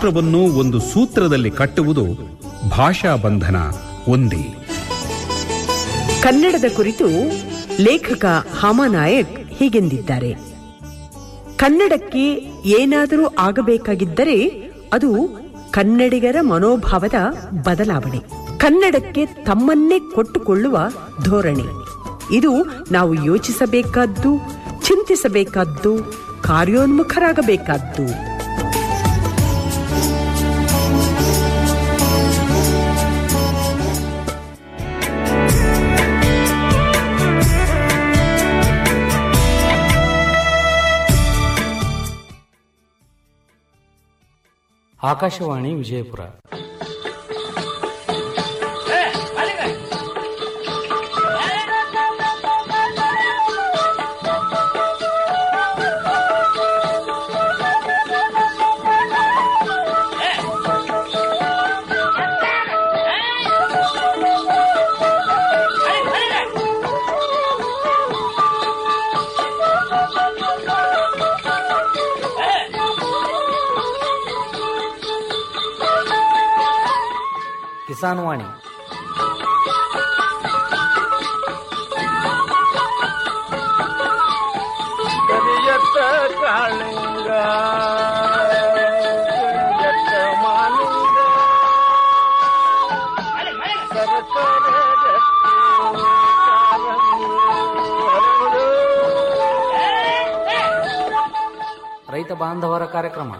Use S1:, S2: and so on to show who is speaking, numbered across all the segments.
S1: ರಾಷ್ಟ್ರವನ್ನು ಒಂದು ಸೂತ್ರದಲ್ಲಿ ಕಟ್ಟುವುದು ಭಾಷಾ ಬಂಧನ ಒಂದೇ
S2: ಕನ್ನಡದ ಕುರಿತು ಲೇಖಕ ಹಾಮಾನಾಯಕ್ ಹೀಗೆಂದಿದ್ದಾರೆ ಕನ್ನಡಕ್ಕೆ ಏನಾದರೂ ಆಗಬೇಕಾಗಿದ್ದರೆ ಅದು ಕನ್ನಡಿಗರ ಮನೋಭಾವದ ಬದಲಾವಣೆ ಕನ್ನಡಕ್ಕೆ ತಮ್ಮನ್ನೇ ಕೊಟ್ಟುಕೊಳ್ಳುವ ಧೋರಣೆ ಇದು ನಾವು ಯೋಚಿಸಬೇಕಾದ್ದು ಚಿಂತಿಸಬೇಕಾದ್ದು ಕಾರ್ಯೋನ್ಮುಖರಾಗಬೇಕಾದ್ದು
S3: ಆಕಾಶವಾಣಿ ವಿಜಯಪುರ ಕಿಸಾನ್ ವಾಣಿ
S4: ಕರಿಯತ್ತ ಕಾಳಿಂಗ ಕರಿಯತ್ತ ಮಾಲಿಂಗ ಸರಸರ ಗಟ್ಟಿ ಕಾಲಂಗಿ ಹರಡು.
S3: ರೈತ ಬಾಂಧವರ ಕಾರ್ಯಕ್ರಮ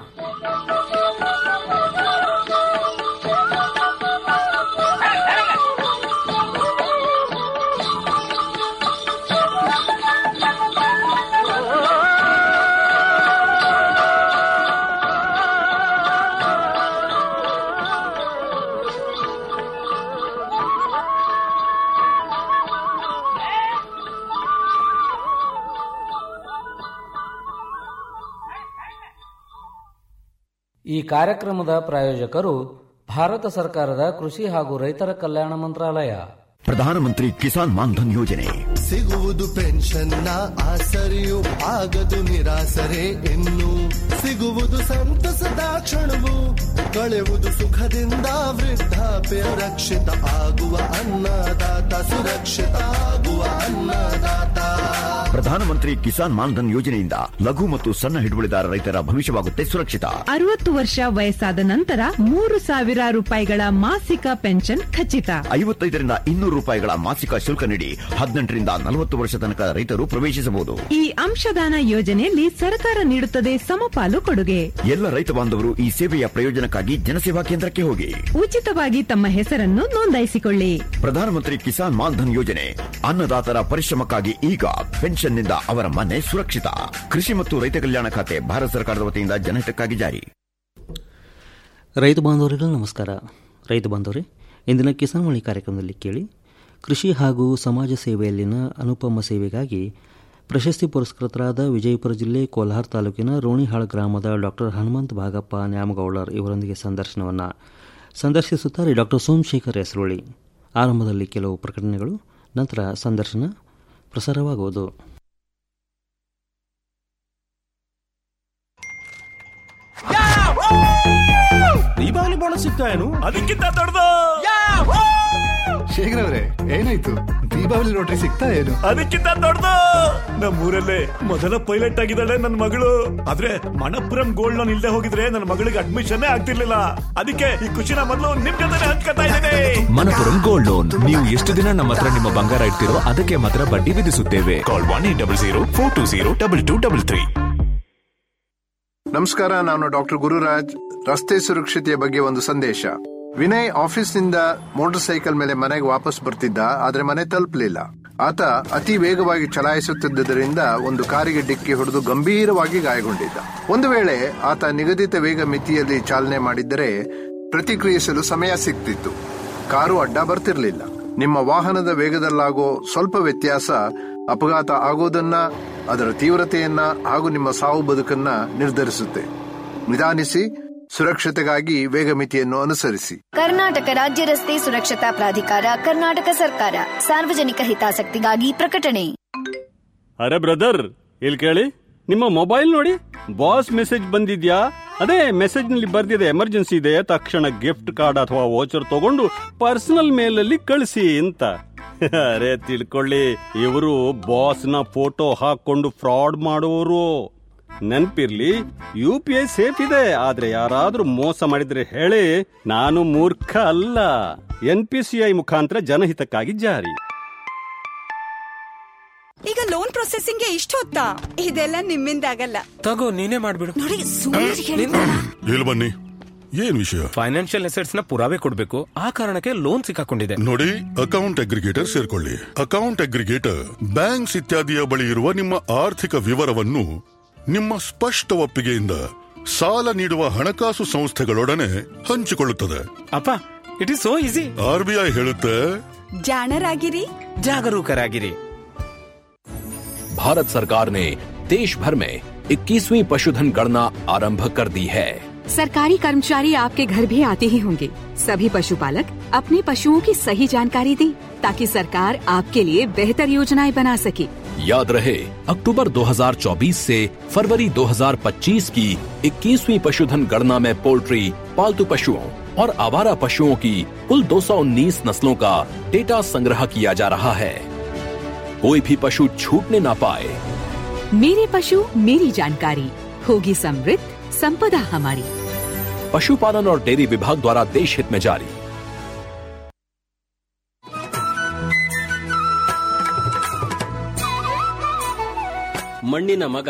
S3: ಈ ಕಾರ್ಯಕ್ರಮದ ಪ್ರಾಯೋಜಕರು ಭಾರತ ಸರ್ಕಾರದ ಕೃಷಿ ಹಾಗೂ ರೈತರ ಕಲ್ಯಾಣ ಮಂತ್ರಾಲಯ
S5: ಪ್ರಧಾನಮಂತ್ರಿ ಕಿಸಾನ್ ಮಾನ್ಧನ್ ಯೋಜನೆ
S6: ಸಿಗುವುದು ಪೆನ್ಷನ್ನ ಆಸರೆಯು ಆಗದು ನಿರಾಸರೆ ಇನ್ನು ಸಿಗುವುದು ಸಂತಸದ ಕ್ಷಣವು ಕಳೆವುದು ಸುಖದಿಂದ ವೃದ್ಧಾಪ್ಯ ರಕ್ಷಿತ ಆಗುವ ಅನ್ನದಾತ ಸುರಕ್ಷಿತ ಆಗುವ ಅನ್ನದಾತ
S5: ಪ್ರಧಾನಮಂತ್ರಿ ಕಿಸಾನ್ ಮಾನ್ಧನ್ ಯೋಜನೆಯಿಂದ ಲಘು ಮತ್ತು ಸಣ್ಣ ಹಿಡುವಳಿದಾರ ರೈತರ ಭವಿಷ್ಯವಾಗುತ್ತೆ ಸುರಕ್ಷಿತ
S7: ಅರವತ್ತು ವರ್ಷ ವಯಸ್ಸಾದ ನಂತರ ಮೂರು ಸಾವಿರ ರೂಪಾಯಿಗಳ ಮಾಸಿಕ ಪೆನ್ಷನ್ ಖಚಿತ
S5: ಐವತ್ತೈದರಿಂದ ಇನ್ನೂರು ರೂಪಾಯಿಗಳ ಮಾಸಿಕ ಶುಲ್ಕ ನೀಡಿ ಹದಿನೆಂಟರಿಂದ ನಲವತ್ತು ವರ್ಷ ತನಕ ರೈತರು ಪ್ರವೇಶಿಸಬಹುದು
S7: ಈ ಅಂಶದಾನ ಯೋಜನೆಯಲ್ಲಿ ಸರ್ಕಾರ ನೀಡುತ್ತದೆ ಸಮಪಾಲು ಕೊಡುಗೆ
S5: ಎಲ್ಲ ರೈತ ಬಾಂಧವರು ಈ ಸೇವೆಯ ಪ್ರಯೋಜನಕ್ಕಾಗಿ ಜನಸೇವಾ ಕೇಂದ್ರಕ್ಕೆ ಹೋಗಿ
S7: ಉಚಿತವಾಗಿ ತಮ್ಮ ಹೆಸರನ್ನು ನೋಂದಾಯಿಸಿಕೊಳ್ಳಿ
S5: ಪ್ರಧಾನಮಂತ್ರಿ ಕಿಸಾನ್ ಮಾನ್ಧನ್ ಯೋಜನೆ ಅನ್ನದಾತರ ಪರಿಶ್ರಮಕ್ಕಾಗಿ ಈಗ ಪೆನ್ಷನ್ನಿಂದ ಅವರ ಮನೆ ಸುರಕ್ಷಿತ ಕೃಷಿ ಮತ್ತು ರೈತ ಕಲ್ಯಾಣ ಖಾತೆ ಭಾರತ ಸರ್ಕಾರದ ವತಿಯಿಂದ ಜನಹಿತಕ್ಕಾಗಿ ಜಾರಿ
S8: ರೈತ ಬಾಂಧವರಿಗೂ ನಮಸ್ಕಾರ ರೈತ ಬಾಂಧವರೇ ಇಂದಿನ ಕಿಸಾನ್ ವಾಣಿ ಕಾರ್ಯಕ್ರಮದಲ್ಲಿ ಕೇಳಿ ಕೃಷಿ ಹಾಗೂ ಸಮಾಜ ಸೇವೆಯಲ್ಲಿನ ಅನುಪಮ ಸೇವೆಗಾಗಿ ಪ್ರಶಸ್ತಿ ಪುರಸ್ಕೃತರಾದ ವಿಜಯಪುರ ಜಿಲ್ಲೆ ಕೋಲಾರ ತಾಲೂಕಿನ ರೋಣಿಹಾಳ್ ಗ್ರಾಮದ ಡಾಕ್ಟರ್ ಹನುಮಂತ್ ಭಾಗಪ್ಪ ನ್ಯಾಮಗೌಡರ್ ಇವರೊಂದಿಗೆ ಸಂದರ್ಶನವನ್ನು ಸಂದರ್ಶಿಸುತ್ತಾರೆ ಡಾಕ್ಟರ್ ಸೋಮಶೇಖರ್ ಹೆಸರುಳಿ ಆರಂಭದಲ್ಲಿ ಕೆಲವು ಪ್ರಕಟಣೆಗಳು ನಂತರ ಸಂದರ್ಶನ ಪ್ರಸಾರವಾಗುವುದು
S9: ದೀಪಾವಳಿ ಬೋನಸ್ ಸಿಗ್ತಾ ಏನು ಅದಕ್ಕಿಂತ ದೊಡ್ಡದು
S10: ಶೇಖರ್ ಅವರೇ ಏನಾಯ್ತು ದೀಪಾವಳಿ ಲಾಟ್ರಿ ಸಿಗ್ತಾ ಏನು
S9: ಅದಕ್ಕಿಂತ ದೊಡ್ಡದು ನಮ್ಮೂರಲ್ಲೇ ಮೊದಲ ಪೈಲಟ್ ಆಗಿದ್ದಾಳೆ ನನ್ನ ಮಗಳು ಆದ್ರೆ ಮಣಪುರಂ ಗೋಲ್ಡ್ ಲೋನ್ ಇಲ್ಲದೆ ಹೋಗಿದ್ರೆ ನನ್ನ ಮಗಳಿಗೆ ಅಡ್ಮಿಷನ್ ಆಗ್ತಿರ್ಲಿಲ್ಲ ಅದಕ್ಕೆ ಈ ಖುಷಿನ ಮೊದಲು ನಿಮ್ ಜೊತೆ ಹಂಚ್ಕೊತಾ ಇದ್ದೇನೆ
S11: ಮನಪುರಂ ಗೋಲ್ಡ್ ಲೋನ್ ನೀವು ಎಷ್ಟು ದಿನ ನಮ್ಮ ಹತ್ರ ನಿಮ್ಮ ಬಂಗಾರ ಇಡ್ತಿರೋ ಅದಕ್ಕೆ ಮಾತ್ರ ಬಡ್ಡಿ ವಿಧಿಸುತ್ತೇವೆ call one eight double zero four two zero double two double three
S10: ನಮಸ್ಕಾರ ನಾನು ಡಾಕ್ಟರ್ ಗುರುರಾಜ್ ರಸ್ತೆ ಸುರಕ್ಷತೆಯ ಬಗ್ಗೆ ಒಂದು ಸಂದೇಶ ವಿನಯ್ ಆಫೀಸ್ನಿಂದ ಮೋಟಾರ್ ಸೈಕಲ್ ಮೇಲೆ ಮನೆಗೆ ವಾಪಸ್ ಬರ್ತಿದ್ದ ಆದ್ರೆ ಮನೆ ತಲುಪಲಿಲ್ಲ ಆತ ಅತಿ ವೇಗವಾಗಿ ಚಲಾಯಿಸುತ್ತಿದ್ದರಿಂದ ಒಂದು ಕಾರಿಗೆ ಡಿಕ್ಕಿ ಹೊಡೆದು ಗಂಭೀರವಾಗಿ ಗಾಯಗೊಂಡಿದ್ದ ಒಂದು ವೇಳೆ ಆತ ನಿಗದಿತ ವೇಗ ಮಿತಿಯಲ್ಲಿ ಚಾಲನೆ ಮಾಡಿದ್ದರೆ ಪ್ರತಿಕ್ರಿಯಿಸಲು ಸಮಯ ಸಿಗ್ತಿತ್ತು ಕಾರು ಅಡ್ಡ ಬರ್ತಿರ್ಲಿಲ್ಲ ನಿಮ್ಮ ವಾಹನದ ವೇಗದಲ್ಲಾಗೋ ಸ್ವಲ್ಪ ವ್ಯತ್ಯಾಸ ಅಪಘಾತ ಆಗೋದನ್ನ ಅದರ ತೀವ್ರತೆಯನ್ನ ಹಾಗೂ ನಿಮ್ಮ ಸಾವು ಬದುಕನ್ನ ನಿರ್ಧರಿಸುತ್ತೆ ನಿಧಾನಿಸಿ ಸುರಕ್ಷತೆಗಾಗಿ ವೇಗ ಮಿತಿಯನ್ನು ಅನುಸರಿಸಿ
S12: ಕರ್ನಾಟಕ ರಾಜ್ಯ ರಸ್ತೆ ಸುರಕ್ಷತಾ ಪ್ರಾಧಿಕಾರ ಕರ್ನಾಟಕ ಸರ್ಕಾರ ಸಾರ್ವಜನಿಕ ಹಿತಾಸಕ್ತಿಗಾಗಿ ಪ್ರಕಟಣೆ
S13: ಅರೆ ಬ್ರದರ್ ಇಲ್ಲಿ ಕೇಳಿ ನಿಮ್ಮ ಮೊಬೈಲ್ ನೋಡಿ ಬಾಸ್ ಮೆಸೇಜ್ ಬಂದಿದ್ಯಾ ಅದೇ ಮೆಸೇಜ್ ನಲ್ಲಿ ಬರ್ದಿದೆ ಎಮರ್ಜೆನ್ಸಿ ಇದೆ ತಕ್ಷಣ ಗಿಫ್ಟ್ ಕಾರ್ಡ್ ಅಥವಾ ವೋಚರ್ ತಗೊಂಡು ಪರ್ಸನಲ್ ಮೇಲಲ್ಲಿ ಕಳಿಸಿ ಅಂತ ಅರೆ ತಿಳ್ಕೊಳ್ಳಿ ಇವರು ಬಾಸ್ನ ಫೋಟೋ ಹಾಕೊಂಡು ಫ್ರಾಡ್ ಮಾಡುವವರು ನೆನ್ಪಿರ್ಲಿ ಯು ಪಿ ಐ ಸೇಫ್ ಇದೆ ಆದ್ರೆ ಯಾರಾದ್ರೂ ಮೋಸ ಮಾಡಿದ್ರೆ ಹೇಳಿ ನಾನು ಮೂರ್ಖ ಅಲ್ಲ ಎನ್ ಪಿ ಸಿ ಐ ಮುಖಾಂತರ ಜನಹಿತಕ್ಕಾಗಿ ಜಾರಿ
S14: ಈಗ ಲೋನ್ ಪ್ರೊಸೆಸಿಂಗ್ ಇಷ್ಟು ಹೊತ್ತಾ ಇದೆಲ್ಲ ನಿಮ್ಮಿಂದ ಆಗಲ್ಲ
S15: ತಗೋ ನೀನೇ ಮಾಡ್ಬಿಡು
S14: ನೋಡಿ ಸುಮ್ಮನೆ
S16: ಇಲ್ಲಿ ಬನ್ನಿ ಏನ್ ವಿಷಯ
S15: ಫೈನಾನ್ಷಿಯಲ್ ಅಸೆಟ್ಸ್ ನ ಪುರಾವೆ ಕೊಡ್ಬೇಕು ಆ ಕಾರಣಕ್ಕೆ ಲೋನ್ ಸಿಕ್ಕಾಕೊಂಡಿದೆ
S16: ನೋಡಿ ಅಕೌಂಟ್ ಅಗ್ರಿಗೇಟರ್ ಸೇರ್ಕೊಳ್ಳಿ ಅಕೌಂಟ್ ಅಗ್ರಿಗೇಟರ್ ಬ್ಯಾಂಕ್ಸ್ ಇತ್ಯಾದಿಯ ಬಳಿ ಇರುವ ನಿಮ್ಮ ಆರ್ಥಿಕ ವಿವರವನ್ನು ನಿಮ್ಮ ಸ್ಪಷ್ಟ ಒಪ್ಪಿಗೆಯಿಂದ ಸಾಲ ನೀಡುವ ಹಣಕಾಸು ಸಂಸ್ಥೆಗಳೊಡನೆ ಹಂಚಿಕೊಳ್ಳುತ್ತದೆ
S15: ಅಪ್ಪ it is so easy
S16: RBI ಹೇಳುತ್ತೆ
S14: ಜಾಣರಾಗಿರಿ
S15: ಜಾಗರೂಕರಾಗಿರಿ
S17: भारत सरकार ने देश भर में 21वीं पशुधन गणना आरंभ कर दी है
S18: सरकारी कर्मचारी आपके घर भी आते ही होंगे सभी पशुपालक अपने पशुओं की सही जानकारी दें ताकि सरकार आपके लिए बेहतर योजनाएं बना सके
S17: याद रहे अक्टूबर 2024 से फरवरी 2025 की 21वीं पशुधन गणना में पोल्ट्री पालतू पशुओं और आवारा पशुओं की कुल 219 नस्लों का डेटा संग्रह किया जा रहा है कोई भी पशु छूटने ना पाए
S18: मेरे पशु मेरी जानकारी होगी समृद्ध संपदा हमारी
S17: पशुपालन और डेयरी विभाग द्वारा देश हित में जारी
S15: ಮಣ್ಣಿನ ಮಗ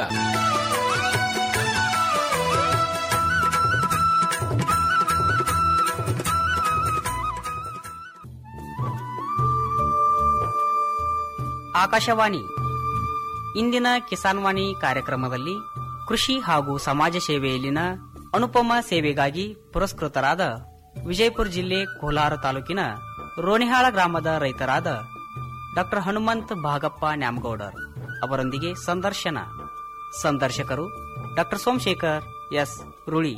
S19: ಆಕಾಶವಾಣಿ ಇಂದಿನ ಕಿಸಾನ್ ವಾಣಿ ಕಾರ್ಯಕ್ರಮದಲ್ಲಿ ಕೃಷಿ ಹಾಗೂ ಸಮಾಜ ಸೇವೆಯಲ್ಲಿನ ಅನುಪಮ ಸೇವೆಗಾಗಿ ಪುರಸ್ಕೃತರಾದ ವಿಜಯಪುರ ಜಿಲ್ಲೆ ಕೋಲಾರ ತಾಲೂಕಿನ ರೋಣಿಹಾಳ ಗ್ರಾಮದ ರೈತರಾದ ಡಾಕ್ಟರ್ ಹನುಮಂತ್ ಭಾಗಪ್ಪ ನ್ಯಾಮಗೌಡರ್ ಅವರೊಂದಿಗೆ ಸಂದರ್ಶನ ಸಂದರ್ಶಕರು ಡಾಕ್ಟರ್ ಸೋಮಶೇಖರ್ ಎಸ್ ರುಳಿ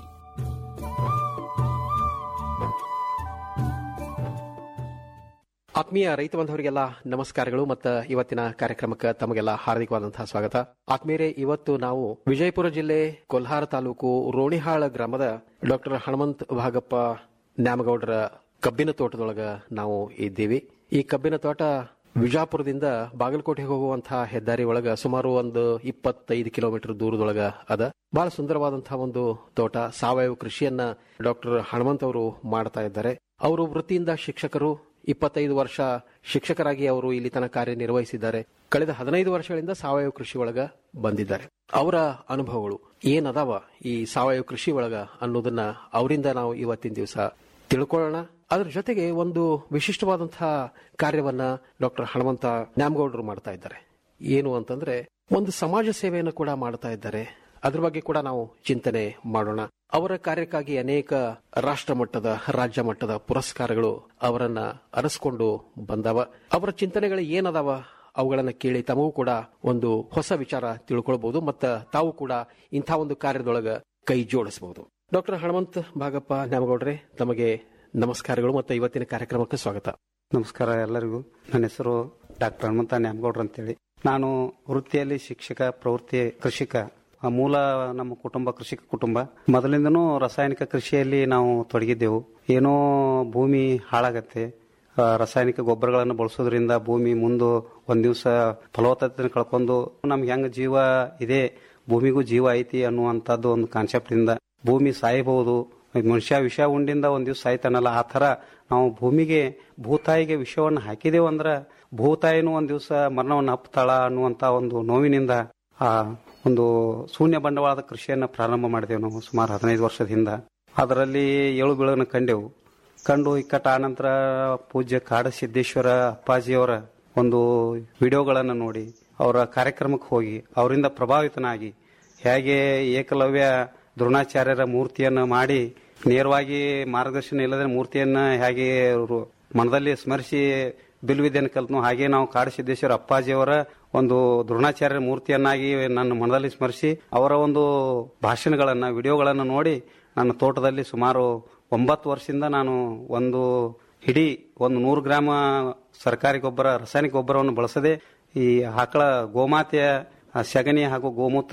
S20: ಆತ್ಮೀಯ ರೈತ ಬಾಂಧವರಿಗೆಲ್ಲ ನಮಸ್ಕಾರಗಳು ಮತ್ತು ಇವತ್ತಿನ ಕಾರ್ಯಕ್ರಮಕ್ಕೆ ತಮಗೆಲ್ಲ ಹಾರ್ದಿಕವಾದಂತಹ ಸ್ವಾಗತ ಆತ್ಮೀಯರೇ ಇವತ್ತು ನಾವು ವಿಜಯಪುರ ಜಿಲ್ಲೆ ಕೊಲ್ಹಾರ ತಾಲೂಕು ರೋಣಿಹಾಳ ಗ್ರಾಮದ ಡಾಕ್ಟರ್ ಹನುಮಂತ್ ಭಾಗಪ್ಪ ನ್ಯಾಮಗೌಡರ ಕಬ್ಬಿನ ತೋಟದೊಳಗ ನಾವು ಇದ್ದೀವಿ ಈ ಕಬ್ಬಿನ ತೋಟ ವಿಜಾಪುರದಿಂದ ಬಾಗಲಕೋಟೆಗೆ ಹೋಗುವಂತಹ ಹೆದ್ದಾರಿ ಒಳಗ ಸುಮಾರು ಒಂದು ಇಪ್ಪತ್ತೈದು ಕಿಲೋಮೀಟರ್ ದೂರದೊಳಗ ಅದ ಬಹಳ ಸುಂದರವಾದಂತಹ ಒಂದು ತೋಟ ಸಾವಯವ ಕೃಷಿಯನ್ನ ಡಾಕ್ಟರ್ ಹನುಮಂತ್ ಅವರು ಮಾಡ್ತಾ ಇದ್ದಾರೆ ಅವರು ವೃತ್ತಿಯಿಂದ ಶಿಕ್ಷಕರು ಇಪ್ಪತ್ತೈದು ವರ್ಷ ಶಿಕ್ಷಕರಾಗಿ ಅವರು ಇಲ್ಲಿ ತನಕ ಕಾರ್ಯನಿರ್ವಹಿಸಿದ್ದಾರೆ ಕಳೆದ ಹದಿನೈದು ವರ್ಷಗಳಿಂದ ಸಾವಯವ ಕೃಷಿ ಒಳಗ ಬಂದಿದ್ದಾರೆ ಅವರ ಅನುಭವಗಳು ಏನದಾವ ಈ ಸಾವಯವ ಕೃಷಿ ಒಳಗ ಅನ್ನೋದನ್ನ ಅವರಿಂದ ನಾವು ಇವತ್ತಿನ ದಿವಸ ತಿಳ್ಕೊಳ್ಳೋಣ ಅದ್ರ ಜೊತೆಗೆ ಒಂದು ವಿಶಿಷ್ಟವಾದಂತಹ ಕಾರ್ಯವನ್ನ ಡಾಕ್ಟರ್ ಹನುಮಂತ ನ್ಯಾಮಗೌಡರು ಮಾಡ್ತಾ ಇದ್ದಾರೆ ಏನು ಅಂತಂದ್ರೆ ಒಂದು ಸಮಾಜ ಸೇವೆಯನ್ನು ಕೂಡ ಮಾಡ್ತಾ ಇದ್ದಾರೆ ಅದ್ರ ಬಗ್ಗೆ ಕೂಡ ನಾವು ಚಿಂತನೆ ಮಾಡೋಣ ಅವರ ಕಾರ್ಯಕ್ಕಾಗಿ ಅನೇಕ ರಾಷ್ಟ್ರ ಮಟ್ಟದ ರಾಜ್ಯ ಮಟ್ಟದ ಪುರಸ್ಕಾರಗಳು ಅವರನ್ನ ಅರಸ್ಕೊಂಡು ಬಂದವ ಅವರ ಚಿಂತನೆಗಳು ಏನದಾವ ಅವುಗಳನ್ನ ಕೇಳಿ ತಮಗೂ ಕೂಡ ಒಂದು ಹೊಸ ವಿಚಾರ ತಿಳ್ಕೊಳ್ಬಹುದು ಮತ್ತ ತಾವು ಕೂಡ ಇಂಥ ಒಂದು ಕಾರ್ಯದೊಳಗ ಕೈ ಜೋಡಿಸಬಹುದು ಡಾಕ್ಟರ್ ಹನುಮಂತ್ ಭಾಗಪ್ಪ ನ್ಯಾಮಗೌಡ್ರೆ ತಮಗೆ ನಮಸ್ಕಾರಗಳು ಮತ್ತು ಇವತ್ತಿನ ಕಾರ್ಯಕ್ರಮಕ್ಕೆ ಸ್ವಾಗತ
S21: ನಮಸ್ಕಾರ ಎಲ್ಲರಿಗೂ ನನ್ನ ಹೆಸರು ಡಾಕ್ಟರ್ ಹನುಮಂತ ನ್ಯಾಮಗೌಡ್ರ ಅಂತೇಳಿ ನಾನು ವೃತ್ತಿಯಲ್ಲಿ ಶಿಕ್ಷಕ ಪ್ರವೃತ್ತಿ ಕೃಷಿಕ ಆ ಮೂಲ ನಮ್ಮ ಕುಟುಂಬ ಕೃಷಿಕ ಕುಟುಂಬ ಮೊದಲಿಂದನೂ ರಾಸಾಯನಿಕ ಕೃಷಿಯಲ್ಲಿ ನಾವು ತೊಡಗಿದ್ದೆವು ಏನೋ ಭೂಮಿ ಹಾಳಾಗತ್ತೆ ಆ, ರಾಸಾಯನಿಕ ಗೊಬ್ಬರಗಳನ್ನು ಬಳಸೋದ್ರಿಂದ ಭೂಮಿ ಮುಂದೆ ಒಂದ್ ದಿವಸ ಫಲವತ್ತತೆ ಕಳ್ಕೊಂಡು ನಮ್ಗೆ ಹೆಂಗ್ ಜೀವ ಇದೆ ಭೂಮಿಗೂ ಜೀವ ಐತಿ ಅನ್ನುವಂಥದ್ದು ಒಂದು ಕಾನ್ಸೆಪ್ಟ್ ಇಂದ ಭೂಮಿ ಸಾಯಬಹುದು ಮನುಷ್ಯ ವಿಷ ಉಂಡಿಂದ ಒಂದ್ ದಿವಸ ಸಾಯ್ತಾನಲ್ಲ ಆ ತರ ನಾವು ಭೂಮಿಗೆ ಭೂತಾಯಿಗೆ ವಿಷವನ್ನು ಹಾಕಿದೇವು ಅಂದ್ರ ಭೂತಾಯಿನೂ ಒಂದ್ ದಿವಸ ಮರಣವನ್ನು ಹಪ್ತಾಳ ಅನ್ನುವಂತ ಒಂದು ನೋವಿನಿಂದ ಆ ಒಂದು ಶೂನ್ಯ ಬಂಡವಾಳದ ಕೃಷಿಯನ್ನ ಪ್ರಾರಂಭ ಮಾಡಿದೆವು ನಾವು ಸುಮಾರು ಹದಿನೈದು ವರ್ಷದ ಹಿಂದ ಅದರಲ್ಲಿ ಏಳು ಬೀಳನ್ನು ಕಂಡೆವು ಕಂಡು ಇಕ್ಕಟ್ಟ ಆನಂತರ ಪೂಜ್ಯ ಕಾಡ ಸಿದ್ದೇಶ್ವರ ಅಪ್ಪಾಜಿಯವರ ಒಂದು ವಿಡಿಯೋಗಳನ್ನು ನೋಡಿ ಅವರ ಕಾರ್ಯಕ್ರಮಕ್ಕೆ ಹೋಗಿ ಅವರಿಂದ ಪ್ರಭಾವಿತನಾಗಿ ಹೇಗೆ ಏಕಲವ್ಯ ದ್ರೋಣಾಚಾರ್ಯರ ಮೂರ್ತಿಯನ್ನು ಮಾಡಿ ನೇರವಾಗಿ ಮಾರ್ಗದರ್ಶನ ಇಲ್ಲದೆ ಮೂರ್ತಿಯನ್ನ ಹೇಗೆ ರು- ಮನದಲ್ಲಿ ಸ್ಮರಿಸಿ ಬಿಲ್ವಿದ್ಯೆಯನ್ನು ಕಲ್ತನು ಹಾಗೆ ನಾವು ಕಾಡಸಿದ್ದೇಶ್ವರ ಅಪ್ಪಾಜಿಯವರ ಒಂದು ದ್ರೋಣಾಚಾರ್ಯರ ಮೂರ್ತಿಯನ್ನಾಗಿ ನನ್ನ ಮನದಲ್ಲಿ ಸ್ಮರಿಸಿ ಅವರ ಒಂದು ಭಾಷಣಗಳನ್ನ ವಿಡಿಯೋಗಳನ್ನು ನೋಡಿ ನನ್ನ ತೋಟದಲ್ಲಿ ಸುಮಾರು ಒಂಬತ್ತು ವರ್ಷದಿಂದ ನಾನು ಒಂದು ಹಿಡಿ ಒಂದು ನೂರು ಗ್ರಾಮ ಸರ್ಕಾರಿ ಗೊಬ್ಬರ ರಾಸಾಯನಿಕ ಗೊಬ್ಬರವನ್ನು ಬಳಸದೆ ಈ ಆಕಳ ಗೋಮಾತೆಯ ಆ ಸೆಗಣಿ ಹಾಗೂ ಗೋಮೂತ್ರ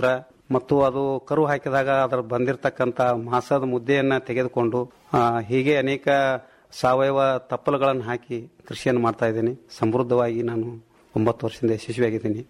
S21: ಮತ್ತು ಅದು ಕರು ಹಾಕಿದಾಗ ಅದರ ಬಂದಿರತಕ್ಕಂತ ಮಾಸದ ಮುದ್ದೆಯನ್ನ ತೆಗೆದುಕೊಂಡು ಆ, ಹೀಗೆ ಅನೇಕ ಸಾವಯವ ತಪ್ಪಲುಗಳನ್ನು ಹಾಕಿ ಕೃಷಿಯನ್ನು ಮಾಡ್ತಾ ಇದ್ದೀನಿ ಸಮೃದ್ಧವಾಗಿ ನಾನು ಒಂಬತ್ತು ವರ್ಷದಿಂದ ಯಶಸ್ವಿಯಾಗಿದ್ದೀನಿ